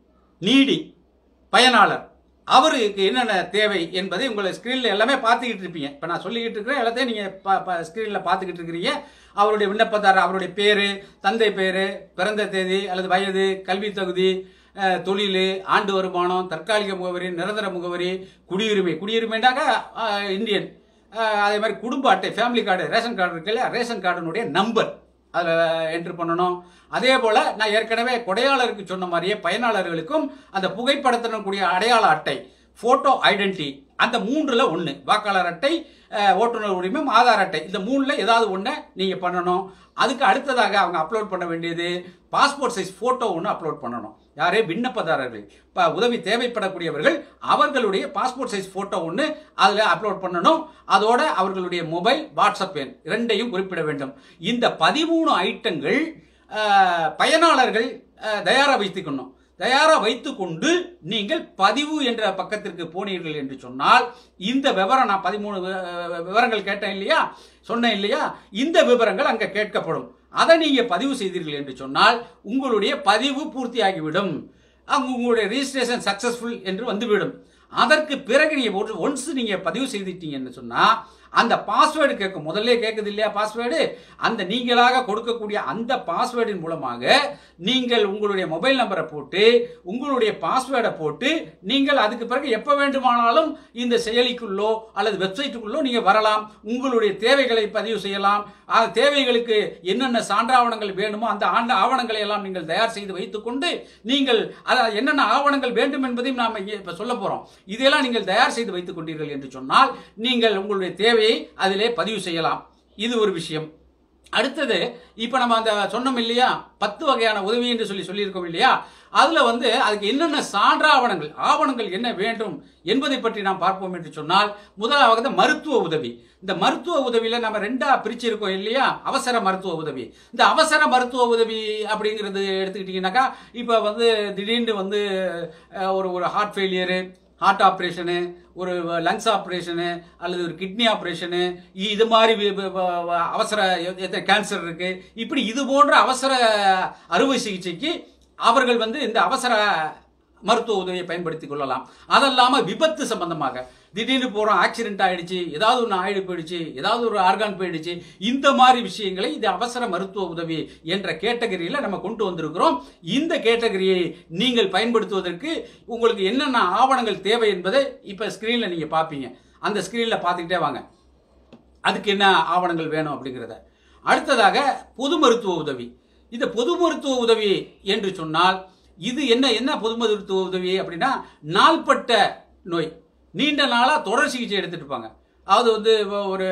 நீடி பயனாளர் அவருக்கு என்னென்ன தேவை என்பதை உங்களை ஸ்க்ரீனில் எல்லாமே பார்த்துக்கிட்டு இருப்பீங்க இப்போ நான் சொல்லிக்கிட்டு இருக்கிறேன் எல்லாத்தையும் நீங்கள் ஸ்க்ரீனில் பார்த்துக்கிட்டு இருக்கிறீங்க அவருடைய விண்ணப்பதாரர் அவருடைய பேர் தந்தை பேர் பிறந்த தேதி அல்லது வயது கல்வி தகுதி அஹ், தொழில் ஆண்டு வருமானம் தற்காலிக முகவரி நிரந்தர முகவரி குடியுரிமை குடியுரிமைனாக்க அஹ், இந்தியன் அஹ், அதே மாதிரி குடும்ப அட்டை ஃபேமிலி கார்டு ரேஷன் கார்டு இருக்கு இல்லையா ரேஷன் கார்டுனுடைய நம்பர் அதில் என்ட்ரு பண்ணணும் அதே போல் நான் ஏற்கனவே கொடையாளருக்கு சொன்ன மாதிரியே பயனாளர்களுக்கும் அந்த புகைப்படத்தினுடைய அடையாள அட்டை ஃபோட்டோ ஐடென்டி அந்த மூன்றில் ஒன்று வாக்காளர் அட்டை அஹ், ஓட்டுநர் உரிமம் ஆதார் அட்டை இந்த மூணில் ஏதாவது ஒன்று நீங்கள் பண்ணணும் அதுக்கு அடுத்ததாக அவங்க அப்லோட் பண்ண வேண்டியது பாஸ்போர்ட் சைஸ் ஃபோட்டோ ஒன்று அப்லோட் பண்ணணும் யாரே விண்ணப்பதாரர்கள் இப்போ உதவி தேவைப்படக்கூடியவர்கள் அவர்களுடைய பாஸ்போர்ட் சைஸ் ஃபோட்டோ ஒன்று அதில் அப்லோட் பண்ணணும் அதோட அவர்களுடைய மொபைல் வாட்ஸ்அப் எண் இரண்டையும் குறிப்பிட வேண்டும் இந்த பதிமூணு ஐட்டங்கள் அஹ், பயனாளர்கள் அஹ், தயாரா வைத்துக்கணும் தயாரா வைத்துக்கொண்டு நீங்கள் பதிவு என்ற பக்கத்திற்கு போனீர்கள் என்று சொன்னால் இந்த விவரம் நான் பதிமூணு வி- விவரங்கள் கேட்டேன் இல்லையா சொன்னேன் இல்லையா இந்த விவரங்கள் அங்கே கேட்கப்படும் அதை நீங்க பதிவு செய்தீர்கள் என்று சொன்னால் உங்களுடைய பதிவு பூர்த்தியாகிவிடும் அங்க உங்களுடைய ரிஜிஸ்ட்ரேஷன் சக்சஸ்ஃபுல் என்று வந்துவிடும் அதற்கு பிறகு நீங்க ஒன்ஸ் நீங்க பதிவு செய்துட்டீங்கன்னு சொன்னா அந்த பாஸ்வேர்டு கேட்கும் முதல்ல கேட்குது இல்லையா பாஸ்வேர்டு அந்த நீங்களாக கொடுக்கக்கூடிய அந்த பாஸ்வேர்டின் மூலமாக நீங்கள் உங்களுடைய மொபைல் நம்பரை போட்டு உங்களுடைய பாஸ்வேர்டை போட்டு நீங்கள் அதுக்கு பிறகு எப்போ வேண்டுமானாலும் இந்த செயலிக்குள்ளோ அல்லது வெப்சைட்டுக்குள்ளோ நீங்கள் வரலாம் உங்களுடைய தேவைகளை பதிவு செய்யலாம் அந்த தேவைகளுக்கு என்னென்ன சான்றாவணங்கள் வேணுமோ அந்த ஆண்ட ஆவணங்களை எல்லாம் நீங்கள் தயார் செய்து வைத்துக்கொண்டு நீங்கள் அதாவது என்னென்ன ஆவணங்கள் வேண்டும் என்பதையும் நாம் இப்போ சொல்ல போகிறோம் இதையெல்லாம் நீங்கள் தயார் செய்து வைத்துக் கொண்டீர்கள் என்று சொன்னால் நீங்கள் உங்களுடைய தேவையை அதிலே பதிவு செய்யலாம் இது ஒரு விஷயம் அடுத்தது இப்போ நம்ம அந்த சொன்னோம் இல்லையா பத்து வகையான உதவி என்று சொல்லி சொல்லியிருக்கோம் இல்லையா அதில் வந்து அதுக்கு என்னென்ன சான்றாவணங்கள் ஆவணங்கள் என்ன வேண்டும் என்பதை பற்றி நாம் பார்ப்போம் என்று சொன்னால் முதலாவது மருத்துவ உதவி இந்த மருத்துவ உதவியில் நம்ம ரெண்டா பிரிச்சிருக்கோம் இல்லையா அவசர மருத்துவ உதவி இந்த அவசர மருத்துவ உதவி அப்படிங்கிறது எடுத்துக்கிட்டிங்கனாக்கா இப்போ வந்து திடீர்னு வந்து அஹ், ஒரு ஒரு ஹார்ட் ஃபெயிலியரு ஹார்ட் ஆப்ரேஷனு ஒரு லங்ஸ் ஆப்ரேஷனு அல்லது ஒரு கிட்னி ஆப்ரேஷனு இது மாதிரி வி- வி- வ- வ- அவசர எத்தனை கேன்சர் இருக்கு இப்படி இது போன்ற அவசர அறுவை சிகிச்சைக்கு அவர்கள் வந்து இந்த அவசர மருத்துவ உதவியை பயன்படுத்திக் கொள்ளலாம் அதல்லாம விபத்து சம்பந்தமாக திடீர்னு போறோம் ஆக்சிடென்ட் ஆயிடுச்சு ஏதாவது ஒன்று ஆயிடு போயிடுச்சு ஏதாவது ஒரு ஆர்கான் போயிடுச்சு இந்த மாதிரி விஷயங்களை இது அவசர மருத்துவ உதவி என்ற கேட்டகரியில நம்ம கொண்டு வந்திருக்கிறோம் இந்த கேட்டகரியை நீங்கள் பயன்படுத்துவதற்கு உங்களுக்கு என்னென்ன ஆவணங்கள் தேவை என்பதை இப்ப ஸ்கிரீன்ல நீங்க பார்ப்பீங்க அந்த ஸ்கிரீன்ல பார்த்துக்கிட்டே வாங்க அதுக்கு என்ன ஆவணங்கள் வேணும் அப்படிங்கிறத அடுத்ததாக பொது மருத்துவ உதவி இந்த பொது மருத்துவ உதவி என்று சொன்னால் இது என்ன என்ன பொது மருத்துவ உதவி அப்படின்னா நாள்பட்ட நோய் நீண்ட நாளாக தொடர் சிகிச்சை எடுத்துட்டு இருப்பாங்க அதாவது வந்து இப்போ ஒரு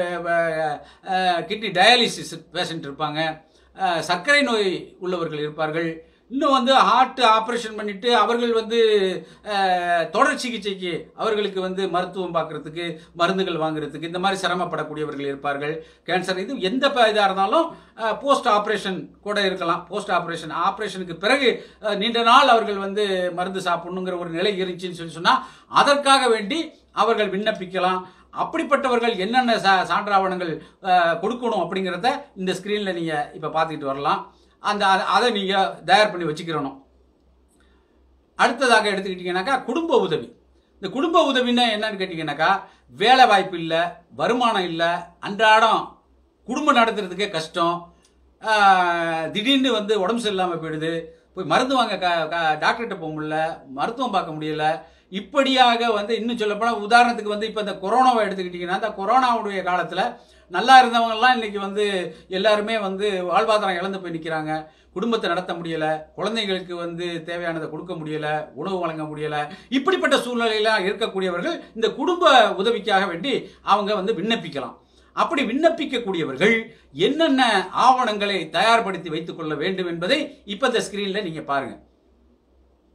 கிட்னி டயாலிசிஸ் பேஷண்ட் இருப்பாங்க அஹ், சர்க்கரை நோய் உள்ளவர்கள் இருப்பார்கள் இன்னும் வந்து ஹார்ட் ஆப்ரேஷன் பண்ணிட்டு அவர்கள் வந்து அஹ், தொடர் சிகிச்சைக்கு அவர்களுக்கு வந்து மருத்துவம் பார்க்கறதுக்கு மருந்துகள் வாங்குறதுக்கு இந்த மாதிரி சிரமப்படக்கூடியவர்கள் இருப்பார்கள் கேன்சர் இது எந்த இதாக இருந்தாலும் போஸ்ட் ஆப்ரேஷன் கூட இருக்கலாம் போஸ்ட் ஆப்ரேஷன் ஆப்ரேஷனுக்கு பிறகு அஹ், நீண்ட நாள் அவர்கள் வந்து மருந்து சாப்பிடணுங்கிற ஒரு நிலை இருந்துச்சுன்னு சொல்லி சொன்னால் அதற்காக வேண்டி அவர்கள் விண்ணப்பிக்கலாம் அப்படிப்பட்டவர்கள் என்னென்ன சா- சான்றாவணங்கள் அஹ், கொடுக்கணும் அப்படிங்கிறத இந்த ஸ்க்ரீனில் நீங்கள் இப்போ பார்த்துக்கிட்டு வரலாம் அந்த அத- அதை நீங்கள் தயார் பண்ணி வச்சுக்கிறணும் அடுத்ததாக எடுத்துக்கிட்டிங்கனாக்கா குடும்ப உதவி இந்த குடும்ப உதவின்னா என்னன்னு கேட்டிங்கனாக்கா வேலை வாய்ப்பு இல்லை வருமானம் இல்லை அன்றாடம் குடும்பம் நடத்துறதுக்கே கஷ்டம் ஆஹ், திடீர்னு வந்து உடம்பு சரியில்லாமல் போயிடுது போய் மருந்து வாங்க க க- டாக்டர்கிட்ட போக முடியல மருத்துவம் பார்க்க முடியல இப்படியாக வந்து இன்னும் சொல்லப்போனால் உதாரணத்துக்கு வந்து இப்போ இந்த கொரோனாவை எடுத்துக்கிட்டிங்கன்னா இந்த கொரோனாவுடைய காலத்தில் நல்லா இருந்தவங்கெல்லாம் இன்னைக்கு வந்து எல்லாருமே வந்து வாழ்வாதாரம் இழந்து போய் நிற்கிறாங்க குடும்பத்தை நடத்த முடியல குழந்தைங்களுக்கு வந்து தேவையானதை கொடுக்க முடியல உணவு வழங்க முடியல இப்படிப்பட்ட சூழ்நிலையில இருக்கக்கூடியவர்கள் இந்த குடும்ப உதவிக்காக வேண்டி அவங்க வந்து விண்ணப்பிக்கலாம் அப்படி விண்ணப்பிக்கக்கூடியவர்கள் என்னென்ன ஆவணங்களை தயார்படுத்தி வைத்துக் கொள்ள வேண்டும் என்பதை இப்ப இந்த ஸ்கிரீன்ல நீங்க பாருங்க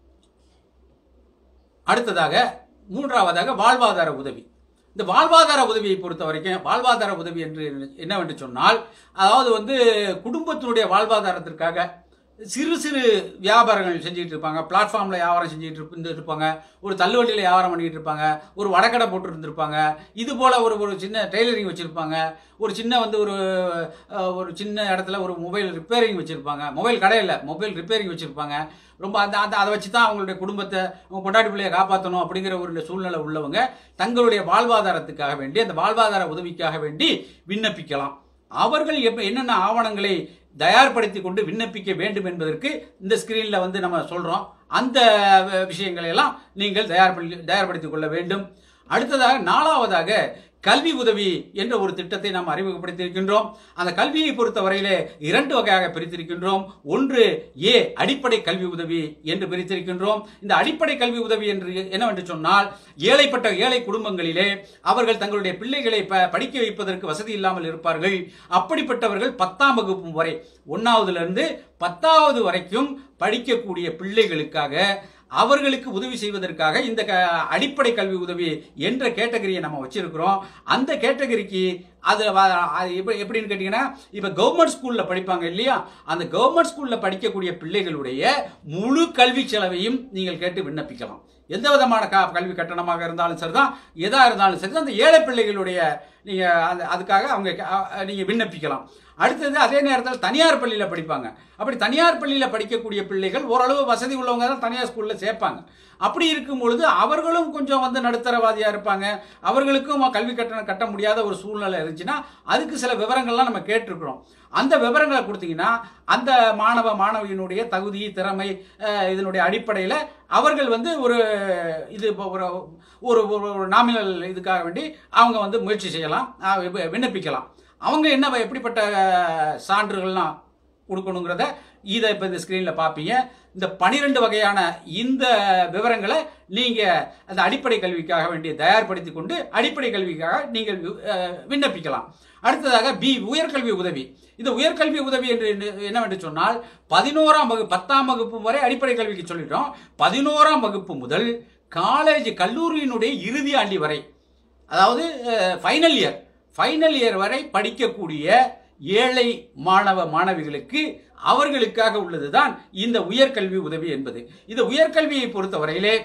அடுத்ததாக மூன்றாவதாக வாழ்வாதார உதவி இந்த வாழ்வாதார உதவியை பொறுத்த வரைக்கும் வாழ்வாதார உதவி என்று என்னவென்று சொன்னால் அதாவது வந்து குடும்பத்தினுடைய வாழ்வாதாரத்திற்காக சிறு சிறு வியாபாரங்கள் செஞ்சுட்டு இருப்பாங்க பிளாட்ஃபார்மில் வியாபாரம் செஞ்சுட்டு இருப்பு- இருப்பாங்க ஒரு தள்ளுவண்டியில் வியாபாரம் பண்ணிட்டு இருப்பாங்க ஒரு வடக்கடை போட்டு இருந்திருப்பாங்க இது போல் ஒரு ஒரு சின்ன டெய்லரிங் வச்சுருப்பாங்க ஒரு சின்ன வந்து ஒரு அஹ், ஒரு சின்ன இடத்துல ஒரு மொபைல் ரிப்பேரிங் வச்சுருப்பாங்க மொபைல் கடையில் மொபைல் ரிப்பேரிங் வச்சுருப்பாங்க ரொம்ப அந்த அந்த அதை வச்சு தான் அவங்களுடைய குடும்பத்தை அவங்க கொண்டாடி பிள்ளையை காப்பாற்றணும் அப்படிங்கிற ஒரு சூழ்நிலை உள்ளவங்க தங்களுடைய வாழ்வாதாரத்துக்காக வேண்டி அந்த வாழ்வாதார உதவிக்காக வேண்டி விண்ணப்பிக்கலாம் அவர்கள் எப்ப என்னென்ன ஆவணங்களை தயார்படுத்தி கொண்டு விண்ணப்பிக்க வேண்டும் என்பதற்கு இந்த ஸ்கிரீனில் வந்து நம்ம சொல்கிறோம் அந்த வ- விஷயங்களை எல்லாம் நீங்கள் தயார் தயார்படுத்திக் கொள்ள வேண்டும் அடுத்ததாக நாலாவதாக கல்வி உதவி என்ற ஒரு திட்டத்தை நாம் அறிமுகப்படுத்தியிருக்கின்றோம் அந்த கல்வியை பொறுத்த வரையிலே இரண்டு வகையாக பிரித்திருக்கின்றோம் ஒன்று ஏ அடிப்படை கல்வி உதவி என்று பிரித்திருக்கின்றோம் இந்த அடிப்படை கல்வி உதவி என்று என்னவென்று சொன்னால் ஏழைப்பட்ட ஏழை குடும்பங்களிலே அவர்கள் தங்களுடைய பிள்ளைகளை ப- படிக்க வைப்பதற்கு வசதி இல்லாமல் இருப்பார்கள் அப்படிப்பட்டவர்கள் பத்தாம் வகுப்பு வரை ஒன்னாவதுல இருந்து பத்தாவது வரைக்கும் படிக்கக்கூடிய பிள்ளைகளுக்காக அவர்களுக்கு உதவி செய்வதற்காக இந்த க- அடிப்படை கல்வி உதவி என்ற கேட்டகரியை நம்ம வச்சிருக்கிறோம் அந்த கேட்டகரிக்கு அது வ- அது எப்படி எப்படின்னு கேட்டிங்கன்னா இப்போ கவர்மெண்ட் ஸ்கூலில் படிப்பாங்க இல்லையா அந்த கவர்மெண்ட் ஸ்கூலில் படிக்கக்கூடிய பிள்ளைகளுடைய முழு கல்வி செலவையும் நீங்கள் கேட்டு விண்ணப்பிக்கலாம் எந்த விதமான க கல்வி கட்டணமாக இருந்தாலும் சரிதான் எதாக இருந்தாலும் சரி அந்த ஏழை பிள்ளைகளுடைய நீங்கள் அந்த அதுக்காக அவங்க நீங்கள் விண்ணப்பிக்கலாம் அடுத்தது அதே நேரத்தில் தனியார் பள்ளியில் படிப்பாங்க அப்படி தனியார் பள்ளியில் படிக்கக்கூடிய பிள்ளைகள் ஓரளவு வசதி உள்ளவங்க தான் தனியார் ஸ்கூலில் சேர்ப்பாங்க அப்படி இருக்கும் பொழுது அவர்களும் கொஞ்சம் வந்து நடுத்தரவாதியாக இருப்பாங்க அவர்களுக்கும் கல்வி கட்டணம் கட்ட முடியாத ஒரு சூழ்நிலை இருந்துச்சுன்னா அதுக்கு சில விவரங்கள்லாம் நம்ம கேட்டிருக்கிறோம் அந்த விவரங்களை கொடுத்தீங்கன்னா அந்த மாணவ மாணவியினுடைய தகுதி திறமை அஹ், இதனுடைய அடிப்படையில் அவர்கள் வந்து ஒரு இது இப்போ ஒரு ஒரு ஒரு நாமினல் இதுக்காக வேண்டி அவங்க வந்து முயற்சி செய்யலாம் அஹ், வி- விண்ணப்பிக்கலாம் அவங்க என்ன எப்படிப்பட்ட அஹ், சான்றுகள்லாம் கொடுக்கணுங்கிறத இதை இப்போ இந்த ஸ்க்ரீனில் பார்ப்பீங்க இந்த பனிரெண்டு வகையான இந்த விவரங்களை நீங்கள் அந்த அடிப்படை கல்விக்காக வேண்டிய தயார்படுத்தி கொண்டு அடிப்படை கல்விக்காக நீங்கள் அஹ், விண்ணப்பிக்கலாம் அடுத்ததாக பி உயர்கல்வி உதவி இந்த உயர்கல்வி உதவி என்று என்ன- என்னவென்று சொன்னால் பதினோராம் வகுப்பு பத்தாம் வகுப்பு வரை அடிப்படை கல்விக்கு சொல்லிட்டோம் பதினோராம் வகுப்பு முதல் காலேஜ் கல்லூரியினுடைய இறுதி ஆண்டி வரை அதாவது ஃபைனல் இயர் ஃபைனல் இயர் வரை படிக்கக்கூடிய ஏழை மாணவ மாணவிகளுக்கு அவர்களுக்காக உள்ளதுதான் இந்த உயர்கல்வி உதவி என்பது இந்த உயர்கல்வியை பொறுத்தவரையிலே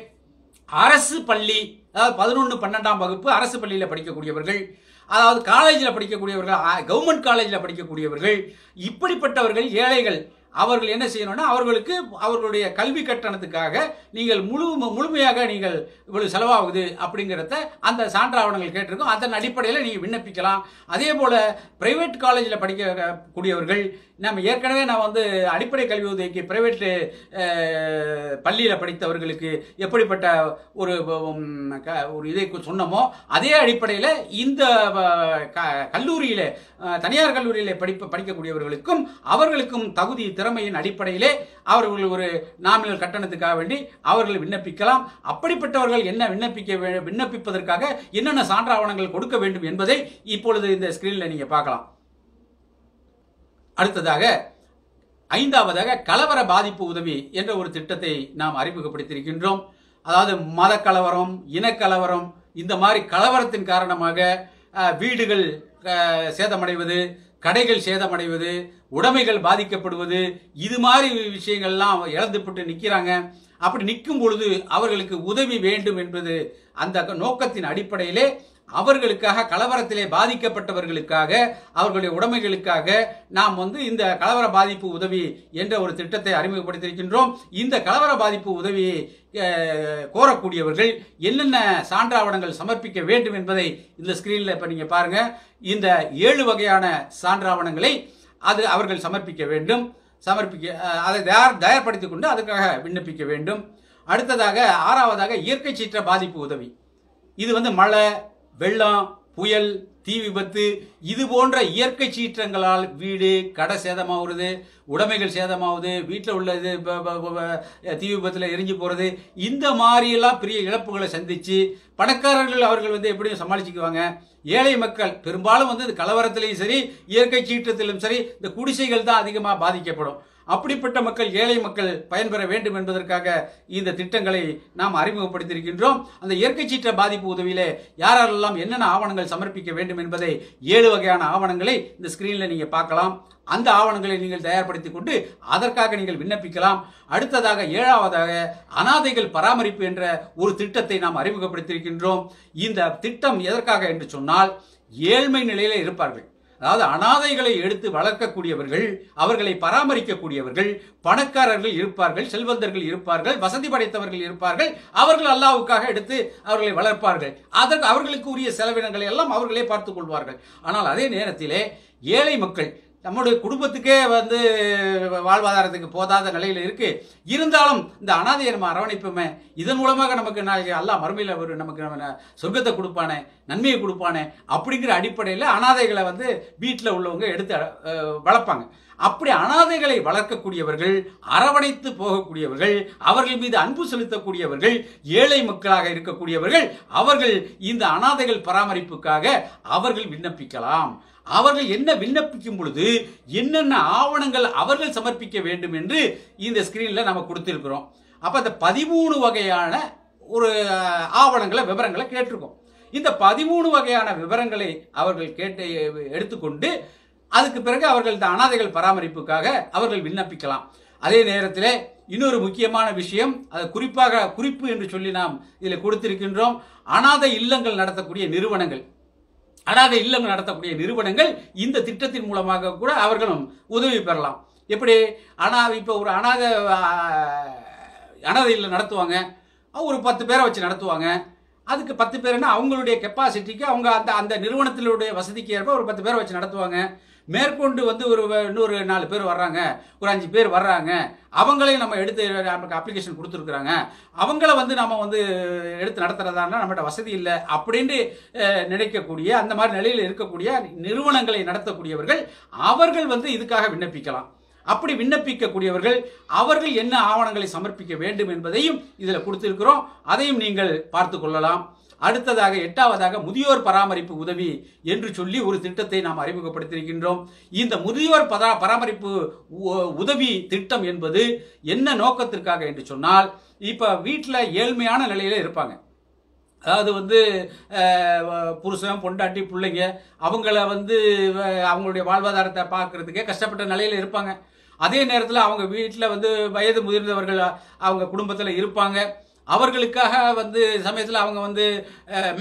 அரசு பள்ளி அதாவது பதினொன்று பன்னெண்டாம் வகுப்பு அரசு பள்ளியில் படிக்கக்கூடியவர்கள் அதாவது காலேஜில் படிக்கக்கூடியவர்கள் கவர்மெண்ட் காலேஜில் படிக்கக்கூடியவர்கள் இப்படிப்பட்டவர்கள் ஏழைகள் அவர்கள் என்ன செய்யணும்னா அவர்களுக்கு அவர்களுடைய கல்வி கட்டணத்துக்காக நீங்கள் முழு முழுமையாக நீங்கள் இவ்வளவு செலவாகுது அப்படிங்கிறத அந்த சான்றாவணங்கள் கேட்டிருக்கோம் அதன் அடிப்படையில் நீங்கள் விண்ணப்பிக்கலாம் அதே போல் பிரைவேட் காலேஜில் படிக்க கூடியவர்கள் நம்ம ஏற்கனவே நான் வந்து அடிப்படை கல்வி உதவிக்கு பிரைவேட் பள்ளியில் படித்தவர்களுக்கு எப்படிப்பட்ட ஒரு உம், க- ஒரு இதை சொன்னோமோ அதே அடிப்படையில் இந்த அஹ், க- கல்லூரியில அஹ், தனியார் கல்லூரியில படிப்ப படிக்கக்கூடியவர்களுக்கும் அவர்களுக்கும் தகுதி திறமையின் அடிப்படையிலே அவர்கள் ஒரு நாமினல் கட்டணத்துக்காக வேண்டி அவர்கள் விண்ணப்பிக்கலாம் அப்படிப்பட்டவர்கள் என்ன விண்ணப்பிக்க வே- விண்ணப்பிப்பதற்காக என்னென்ன சான்றாவணங்கள் கொடுக்க வேண்டும் என்பதை இப்பொழுது இந்த ஸ்கிரீனில் நீங்க பார்க்கலாம் அடுத்ததாக ஐந்தாவதாக கலவர பாதிப்பு உதவி என்ற ஒரு திட்டத்தை நாம் அறிமுகப்படுத்தியிருக்கின்றோம் அதாவது மத கலவரம் இனக்கலவரம் இந்த மாதிரி கலவரத்தின் காரணமாக அஹ், வீடுகள் அஹ், சேதமடைவது கடைகள் சேதமடைவது உடைமைகள் பாதிக்கப்படுவது இது மாதிரி விஷயங்கள்லாம் இழந்துபட்டு நிற்கிறாங்க அப்படி நிற்கும் பொழுது அவர்களுக்கு உதவி வேண்டும் என்பது அந்த நோக்கத்தின் அடிப்படையிலே அவர்களுக்காக கலவரத்திலே பாதிக்கப்பட்டவர்களுக்காக அவர்களுடைய உடைமைகளுக்காக நாம் வந்து இந்த கலவர பாதிப்பு உதவி என்ற ஒரு திட்டத்தை அறிமுகப்படுத்தியிருக்கின்றோம் இந்த கலவர பாதிப்பு உதவியை அஹ், கோரக்கூடியவர்கள் என்னென்ன சான்றாவணங்கள் சமர்ப்பிக்க வேண்டும் என்பதை இந்த ஸ்கிரீனில் இப்போ நீங்கள் பாருங்க இந்த ஏழு வகையான சான்றாவணங்களை அது அவர்கள் சமர்ப்பிக்க வேண்டும் சமர்ப்பிக்க அஹ், அதை தயார் தயார்படுத்திக் கொண்டு அதுக்காக விண்ணப்பிக்க வேண்டும் அடுத்ததாக ஆறாவதாக இயற்கை சீற்ற பாதிப்பு உதவி இது வந்து மழை வெள்ளம் புயல் தீ விபத்து இது போன்ற இயற்கை சீற்றங்களால் வீடு கடை சேதமாகுறது உடைமைகள் சேதமாகுது வீட்டில் உள்ள இது ப- ப- ப- தீ விபத்தில் எரிஞ்சு போகிறது இந்த மாதிரியெல்லாம் பெரிய இழப்புகளை சந்தித்து பணக்காரர்கள் அவர்கள் வந்து எப்படியும் சமாளிச்சுக்குவாங்க ஏழை மக்கள் பெரும்பாலும் வந்து இந்த கலவரத்திலையும் சரி இயற்கை சீற்றத்திலும் சரி இந்த குடிசைகள் தான் அதிகமாக பாதிக்கப்படும் அப்படிப்பட்ட மக்கள் ஏழை மக்கள் பயன்பெற வேண்டும் என்பதற்காக இந்த திட்டங்களை நாம் அறிமுகப்படுத்தியிருக்கின்றோம் அந்த இயற்கை சீற்ற பாதிப்பு உதவியிலே யாரெல்லாம் என்னென்ன ஆவணங்கள் சமர்ப்பிக்க வேண்டும் என்பதை ஏழு வகையான ஆவணங்களை இந்த ஸ்கிரீனில் நீங்க பார்க்கலாம் அந்த ஆவணங்களை நீங்கள் தயார்படுத்திக் கொண்டு அதற்காக நீங்கள் விண்ணப்பிக்கலாம் அடுத்ததாக ஏழாவதாக அனாதைகள் பராமரிப்பு என்ற ஒரு திட்டத்தை நாம் அறிமுகப்படுத்தியிருக்கின்றோம் இந்த திட்டம் எதற்காக என்று சொன்னால் ஏழ்மை நிலையில இருப்பார்கள் அதாவது அனாதைகளை எடுத்து வளர்க்கக்கூடியவர்கள் அவர்களை பராமரிக்கக்கூடியவர்கள் பணக்காரர்கள் இருப்பார்கள் செல்வந்தர்கள் இருப்பார்கள் வசதி படைத்தவர்கள் இருப்பார்கள் அவர்கள் அல்லாவுக்காக எடுத்து அவர்களை வளர்ப்பார்கள் அதற்கு அவர்களுக்கு உரிய செலவினங்களை எல்லாம் அவர்களே பார்த்துக் கொள்வார்கள் ஆனால் அதே நேரத்திலே ஏழை மக்கள் நம்முடைய குடும்பத்துக்கே வந்து வாழ்வாதாரத்துக்கு போதாத நிலையில் இருக்கு இருந்தாலும் இந்த அனாதையை நம்ம அரவணைப்போமே இதன் மூலமாக நமக்கு நாளைக்கு அல்லாஹ் மறுமையில் ஒரு நமக்கு நம்ம சொர்க்கத்தை கொடுப்பானே நன்மையை கொடுப்பானே அப்படிங்கிற அடிப்படையில் அனாதைகளை வந்து வீட்டில் உள்ளவங்க எடுத்து அஹ், வளர்ப்பாங்க அப்படி அனாதைகளை வளர்க்கக்கூடியவர்கள் அரவணைத்து போகக்கூடியவர்கள் அவர்கள் மீது அன்பு செலுத்தக்கூடியவர்கள் ஏழை மக்களாக இருக்கக்கூடியவர்கள் அவர்கள் இந்த அனாதைகள் பராமரிப்புக்காக அவர்கள் விண்ணப்பிக்கலாம் அவர்கள் என்ன விண்ணப்பிக்கும் பொழுது என்னென்ன ஆவணங்கள் அவர்கள் சமர்ப்பிக்க வேண்டும் என்று இந்த ஸ்கிரீன்ல நம்ம கொடுத்திருக்கிறோம் அப்ப அந்த பதிமூணு வகையான ஒரு அஹ், ஆவணங்களை விவரங்களை கேட்டிருக்கோம் இந்த பதிமூணு வகையான விவரங்களை அவர்கள் கேட்டு எடுத்துக்கொண்டு அதுக்கு பிறகு அவர்கள் இந்த அனாதைகள் பராமரிப்புக்காக அவர்கள் விண்ணப்பிக்கலாம் அதே நேரத்தில் இன்னொரு முக்கியமான விஷயம் அது குறிப்பாக குறிப்பு என்று சொல்லி நாம் இதில் கொடுத்திருக்கின்றோம் அனாதை இல்லங்கள் நடத்தக்கூடிய நிறுவனங்கள் அனாதை இல்லங்கள் நடத்தக்கூடிய நிறுவனங்கள் இந்த திட்டத்தின் மூலமாக கூட அவர்களும் உதவி பெறலாம் எப்படி அனா இப்போ ஒரு அனாதை ஆஹ், அனாதை இல்லம் நடத்துவாங்க ஒரு பத்து பேரை வச்சு நடத்துவாங்க அதுக்கு பத்து பேர்னா அவங்களுடைய கெப்பாசிட்டிக்கு அவங்க அந்த அந்த நிறுவனத்தினுடைய வசதிக்கு ஏற்ப ஒரு பத்து பேரை வச்சு நடத்துவாங்க மேற்கொண்டு வந்து ஒரு வ- இன்னொரு நாலு பேர் வர்றாங்க ஒரு அஞ்சு பேர் வர்றாங்க அவங்களையும் நம்ம எடுத்து நமக்கு அப்ளிகேஷன் கொடுத்துருக்குறாங்க அவங்கள வந்து நம்ம வந்து எடுத்து நடத்துறதானா நம்மகிட்ட வசதி இல்லை அப்படின்ட்டு அஹ், நினைக்கக்கூடிய அந்த மாதிரி நிலையில் இருக்கக்கூடிய நிறுவனங்களை நடத்தக்கூடியவர்கள் அவர்கள் வந்து இதுக்காக விண்ணப்பிக்கலாம் அப்படி விண்ணப்பிக்கக்கூடியவர்கள் அவர்கள் என்ன ஆவணங்களை சமர்ப்பிக்க வேண்டும் என்பதையும் இதில் கொடுத்திருக்கிறோம் அதையும் நீங்கள் பார்த்து கொள்ளலாம் அடுத்ததாக எட்டாவதாக முதியோர் பராமரிப்பு உதவி என்று சொல்லி ஒரு திட்டத்தை நாம் அறிமுகப்படுத்தியிருக்கின்றோம் இந்த முதியோர் பரா பராமரிப்பு உ- உதவி திட்டம் என்பது என்ன நோக்கத்திற்காக என்று சொன்னால் இப்போ வீட்டில் ஏழ்மையான நிலையில இருப்பாங்க அதாவது வந்து அஹ், புருஷன் பொண்டாட்டி பிள்ளைங்க அவங்கள வந்து அஹ், அவங்களுடைய வாழ்வாதாரத்தை பார்க்கறதுக்கே கஷ்டப்பட்ட நிலையில இருப்பாங்க அதே நேரத்தில் அவங்க வீட்டில் வந்து வயது முதிர்ந்தவர்கள் அவங்க குடும்பத்தில் இருப்பாங்க அவர்களுக்காக வந்து சமயத்தில் அவங்க வந்து அஹ்,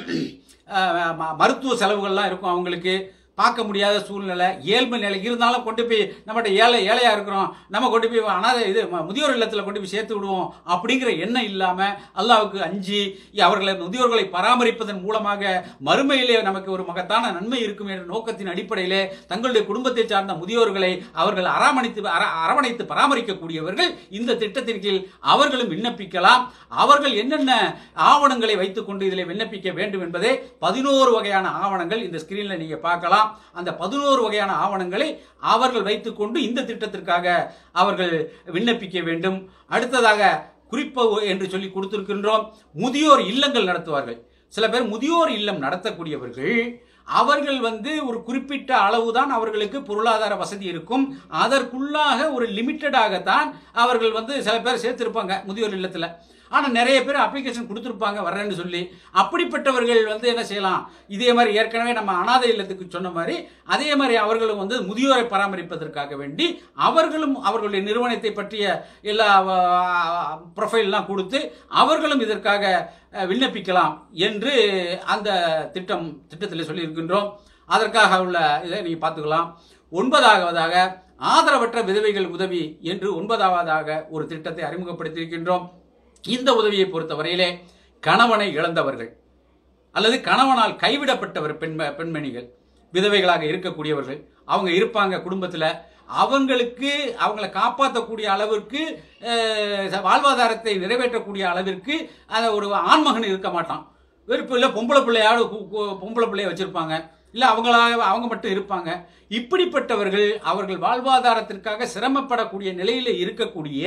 அஹ், ம- மருத்துவ செலவுகள்லாம் இருக்கும் அவங்களுக்கு பார்க்க முடியாத சூழ்நிலை ஏழ்மை நிலை இருந்தாலும் கொண்டு போய் நம்மகிட்ட ஏழை ஏழையா இருக்கிறோம் நம்ம கொண்டு போய் அனாதை இது ம- முதியோர் இல்லத்தில் கொண்டு போய் சேர்த்து விடுவோம் அப்படிங்கிற எண்ணம் இல்லாம அல்லாவுக்கு அஞ்சி அவர்களை முதியோர்களை பராமரிப்பதன் மூலமாக மறுமையிலே நமக்கு ஒரு மகத்தான நன்மை இருக்கும் என்ற நோக்கத்தின் அடிப்படையிலே தங்களுடைய குடும்பத்தை சார்ந்த முதியோர்களை அவர்கள் அரவணைத்து அர- அரவணைத்து பராமரிக்கக்கூடியவர்கள் இந்த திட்டத்தின் கீழ் அவர்களும் விண்ணப்பிக்கலாம் அவர்கள் என்னென்ன ஆவணங்களை வைத்துக்கொண்டு இதில் விண்ணப்பிக்க வேண்டும் என்பதை பதினோரு வகையான ஆவணங்கள் இந்த ஸ்கிரீன்ல நீங்க பார்க்கலாம் அந்த பதினோரு வகையான ஆவணங்களை அவர்கள் வைத்துக்கொண்டு இந்த திட்டத்திற்காக அவர்கள் விண்ணப்பிக்க வேண்டும் அடுத்ததாக குறிப்பு என்று சொல்லி கொடுத்திருக்கின்றோம் முதியோர் இல்லங்கள் நடத்துவார்கள் சில பேர் முதியோர் இல்லம் நடத்தக்கூடியவர்கள் அவர்கள் வந்து ஒரு குறிப்பிட்ட அளவுதான் அவர்களுக்கு பொருளாதார வசதி இருக்கும் அதற்குள்ளாக ஒரு லிமிட்டடாகத்தான் அவர்கள் வந்து சில பேர் சேர்த்திருப்பாங்க முதியோர் இல்லத்தில் ஆனால் நிறைய பேர் அப்ளிகேஷன் கொடுத்துருப்பாங்க வர்றேன்னு சொல்லி அப்படிப்பட்டவர்கள் வந்து என்ன செய்யலாம் இதே மாதிரி ஏற்கனவே நம்ம அனாதை இல்லத்துக்கு சொன்ன மாதிரி அதே மாதிரி அவர்களும் வந்து முதியோரை பராமரிப்பதற்காக வேண்டி அவர்களும் அவர்களுடைய நிறுவனத்தை பற்றிய எல்லா ப்ரொஃபைல்லாம் கொடுத்து அவர்களும் இதற்காக அஹ், விண்ணப்பிக்கலாம் என்று அந்த திட்டம் திட்டத்தில் சொல்லியிருக்கின்றோம் அதற்காக உள்ள இதை நீங்கள் பார்த்துக்கலாம் ஒன்பதாவதாக ஆதரவற்ற விதவைகள் உதவி என்று ஒன்பதாவதாக ஒரு திட்டத்தை அறிமுகப்படுத்தியிருக்கின்றோம் இந்த உதவியை பொறுத்தவரையிலே கணவனை இழந்தவர்கள் அல்லது கணவனால் கைவிடப்பட்டவர் பெண்ம பெண்மணிகள் விதவைகளாக இருக்கக்கூடியவர்கள் அவங்க இருப்பாங்க குடும்பத்தில் அவங்களுக்கு அவங்கள காப்பாற்றக்கூடிய அளவிற்கு அஹ், வாழ்வாதாரத்தை நிறைவேற்றக்கூடிய அளவிற்கு அந்த ஒரு ஆண்மகன் இருக்க மாட்டான் வெறுப்பு இல்லை பொம்பளை பிள்ளையாவது கு- கு- பொம்பளை பிள்ளைய வச்சிருப்பாங்க இல்லை அவங்களாக அவங்க மட்டும் இருப்பாங்க இப்படிப்பட்டவர்கள் அவர்கள் வாழ்வாதாரத்திற்காக சிரமப்படக்கூடிய நிலையில் இருக்கக்கூடிய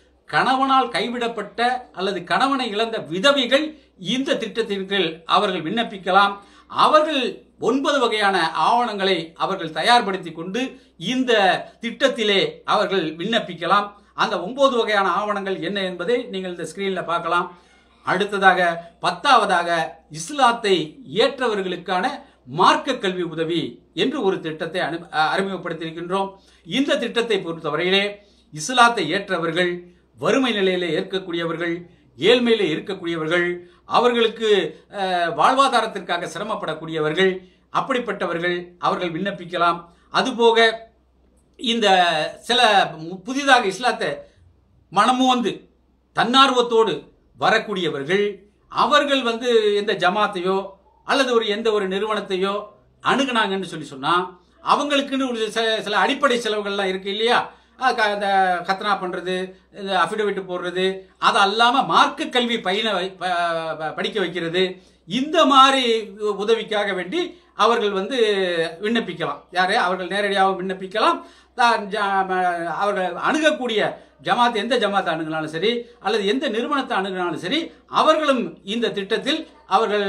கணவனால் கைவிடப்பட்ட அல்லது கணவனை இழந்த விதவைகள் இந்த திட்டத்தின் கீழ் அவர்கள் விண்ணப்பிக்கலாம் அவர்கள் ஒன்பது வகையான ஆவணங்களை அவர்கள் தயார்படுத்தி கொண்டு இந்த திட்டத்திலே அவர்கள் விண்ணப்பிக்கலாம் அந்த ஒன்பது வகையான ஆவணங்கள் என்ன என்பதை நீங்கள் இந்த ஸ்கிரீனில் பார்க்கலாம் அடுத்ததாக பத்தாவதாக இஸ்லாத்தை ஏற்றவர்களுக்கான மார்க்க கல்வி உதவி என்று ஒரு திட்டத்தை அனு அ- அறிமுகப்படுத்தியிருக்கின்றோம் இந்த திட்டத்தை பொறுத்தவரையிலே இஸ்லாத்தை ஏற்றவர்கள் வறுமை நிலையிலே இருக்கக்கூடியவர்கள் ஏழ்மையிலே இருக்கக்கூடியவர்கள் அவர்களுக்கு அஹ், வாழ்வாதாரத்திற்காக சிரமப்படக்கூடியவர்கள் அப்படிப்பட்டவர்கள் அவர்கள் விண்ணப்பிக்கலாம் அதுபோக இந்த சில மு- புதிதாக இஸ்லாத்தை மனமோந்து தன்னார்வத்தோடு வரக்கூடியவர்கள் அவர்கள் வந்து எந்த ஜமாத்தையோ அல்லது ஒரு எந்த ஒரு நிறுவனத்தையோ அணுகுனாங்கன்னு சொல்லி சொன்னா அவங்களுக்குன்னு ஒரு சில சில அடிப்படை செலவுகள்லாம் இருக்கு இல்லையா அஹ் க- இந்த கத்னா பண்றது இந்த அஃபிடவிட் போடுறது அது அல்லாம மார்க்க கல்வி பயில வை- ப- ப- படிக்க வைக்கிறது இந்த மாதிரி உதவிக்காக வேண்டி அவர்கள் வந்து விண்ணப்பிக்கலாம் யாரு அவர்கள் நேரடியாக விண்ணப்பிக்கலாம் தான் ஜ- ம- அவர்கள் அணுகக்கூடிய ஜமாத் எந்த ஜமாத்தை அணுகினாலும் சரி அல்லது எந்த நிறுவனத்தை அணுகினாலும் சரி அவர்களும் இந்த திட்டத்தில் அவர்கள்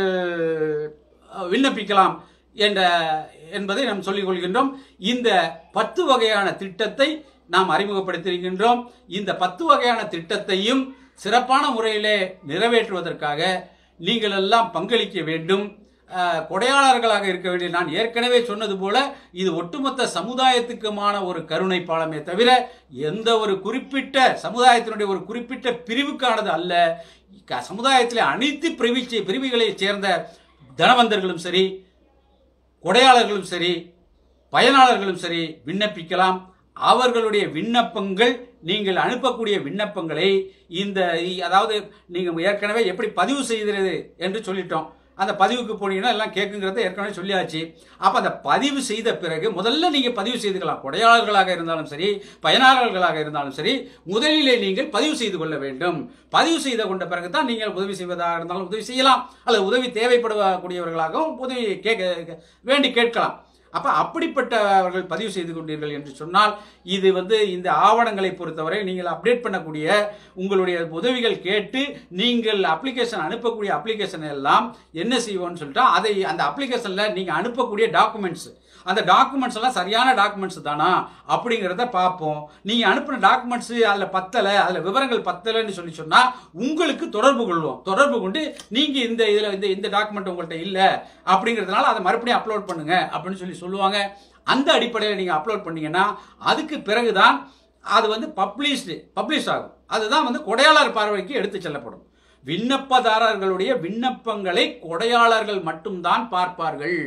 அஹ், விண்ணப்பிக்கலாம் என்ற என்பதை நாம் சொல்லிக் கொள்கின்றோம் இந்த பத்து வகையான திட்டத்தை நாம் அறிமுகப்படுத்தியிருக்கின்றோம் இந்த பத்து வகையான திட்டத்தையும் சிறப்பான முறையிலே நிறைவேற்றுவதற்காக நீங்கள் எல்லாம் பங்களிக்க வேண்டும் அஹ், கொடையாளர்களாக இருக்க வேண்டிய நான் ஏற்கனவே சொன்னது போல இது ஒட்டுமொத்த சமுதாயத்துக்குமான ஒரு கருணை பாலமே தவிர எந்த ஒரு குறிப்பிட்ட சமுதாயத்தினுடைய ஒரு குறிப்பிட்ட பிரிவுக்கானது அல்ல க- சமுதாயத்திலே அனைத்து பிரிவி பிரிவுகளைச் சேர்ந்த தனவந்தர்களும் சரி கொடையாளர்களும் சரி பயனாளர்களும் சரி விண்ணப்பிக்கலாம் அவர்களுடைய விண்ணப்பங்கள் நீங்கள் அனுப்பக்கூடிய விண்ணப்பங்களை இந்த இ- அதாவது நீங்கள் ஏற்கனவே எப்படி பதிவு செய்கிறது என்று சொல்லிட்டோம் அந்த பதிவுக்கு போனீங்கன்னா எல்லாம் கேட்குங்கிறத ஏற்கனவே சொல்லியாச்சு அப்போ அந்த பதிவு செய்த பிறகு முதல்ல நீங்கள் பதிவு செய்துக்கலாம் கொடையாளர்களாக இருந்தாலும் சரி பயனாளர்களாக இருந்தாலும் சரி முதலிலே நீங்கள் பதிவு செய்து கொள்ள வேண்டும் பதிவு செய்து கொண்ட பிறகு தான் நீங்கள் உதவி செய்வதாக இருந்தாலும் உதவி செய்யலாம் அல்லது உதவி தேவைப்படக்கூடியவர்களாகவும் உதவி கேட்க வேண்டி கேட்கலாம் அப்ப அப்படிப்பட்டவர்கள் பதிவு செய்து கொண்டீர்கள் என்று சொன்னால் இது வந்து இந்த ஆவணங்களை பொறுத்தவரை நீங்கள் அப்டேட் பண்ணக்கூடிய உங்களுடைய உதவிகள் கேட்டு நீங்கள் அப்ளிகேஷன் அனுப்பக்கூடிய அப்ளிகேஷன் எல்லாம் என்ன செய்வோம்னு சொல்லிட்டா அதை அந்த அப்ளிகேஷன்ல நீங்க அனுப்பக்கூடிய டாக்குமெண்ட்ஸ் அந்த டாக்குமெண்ட்ஸ் எல்லாம் சரியான டாக்குமெண்ட்ஸ் தானா அப்படிங்கிறத பார்ப்போம் நீங்க அனுப்பின டாக்குமெண்ட்ஸ் அதுல பத்தல அதுல விவரங்கள் பத்தலைன்னு சொல்லி சொன்னா உங்களுக்கு தொடர்பு கொள்வோம் தொடர்பு கொண்டு நீங்க இந்த இதுல இந்த இந்த டாக்குமெண்ட் உங்கள்ட்ட இல்ல அப்படிங்கிறதுனால அதை மறுபடியும் அப்லோட் பண்ணுங்க அப்படின்னு சொல்லி சொல்லுவாங்க அந்த அடிப்படையில் நீங்க அப்லோட் பண்ணீங்கன்னா அதுக்கு பிறகுதான் அது வந்து பப்ளிஷ்டு பப்ளிஷ் ஆகும் அதுதான் வந்து கொடையாளர் பார்வைக்கு எடுத்து செல்லப்படும் விண்ணப்பதாரர்களுடைய விண்ணப்பங்களை கொடையாளர்கள் மட்டும்தான் பார்ப்பார்கள்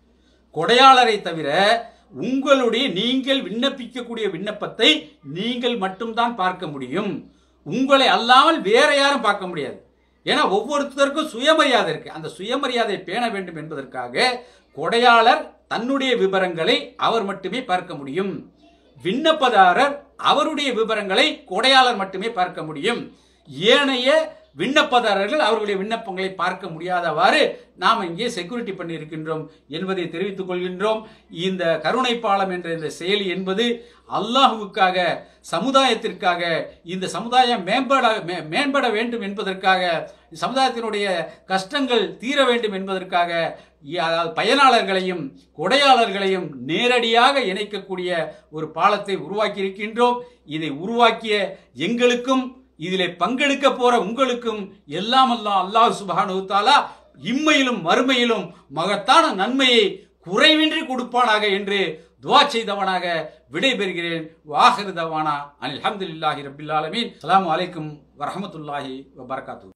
கொடையாளரை தவிர உங்களுடைய நீங்கள் விண்ணப்பிக்கக்கூடிய விண்ணப்பத்தை நீங்கள் மட்டும்தான் பார்க்க முடியும் உங்களை அல்லாமல் வேற யாரும் பார்க்க முடியாது ஏன்னா ஒவ்வொருத்தருக்கும் சுயமரியாதை இருக்கு அந்த சுயமரியாதை பேண வேண்டும் என்பதற்காக கொடையாளர் தன்னுடைய விவரங்களை அவர் மட்டுமே பார்க்க முடியும் விண்ணப்பதாரர் அவருடைய விவரங்களை கொடையாளர் மட்டுமே பார்க்க முடியும் ஏனைய விண்ணப்பதாரர்கள் அவர்களுடைய விண்ணப்பங்களை பார்க்க முடியாதவாறு நாம் இங்கே செக்யூரிட்டி பண்ணி இருக்கின்றோம் என்பதை தெரிவித்துக் கொள்கின்றோம் இந்த கருணை பாலம் என்ற இந்த செயலி என்பது அல்லாஹுவுக்காக சமுதாயத்திற்காக இந்த சமுதாயம் மேம்பட மே- மேம்பட வேண்டும் என்பதற்காக சமுதாயத்தினுடைய கஷ்டங்கள் தீர வேண்டும் என்பதற்காக இ- அதாவது பயனாளர்களையும் கொடையாளர்களையும் நேரடியாக இணைக்கக்கூடிய ஒரு பாலத்தை உருவாக்கி இருக்கின்றோம் இதை உருவாக்கிய எங்களுக்கும் இதிலே பங்கெடுக்க போற உங்களுக்கும் எல்லாம் அல்லாஹ் அல்லாஹ் சுப்ஹானஹு தஆலா இம்மையிலும் மறுமையிலும் மகத்தான நன்மையை குறைவின்றி கொடுப்பானாக என்று துவா செய்தவனாக விடைபெறுகிறேன் வாஹிரு தவானா அல்ஹம்துலில்லாஹி ரப்பில் ஆலமீன் அஸ்ஸலாமு அலைக்கும் வரஹ்மத்துல்லாஹி வபரகாத்துஹு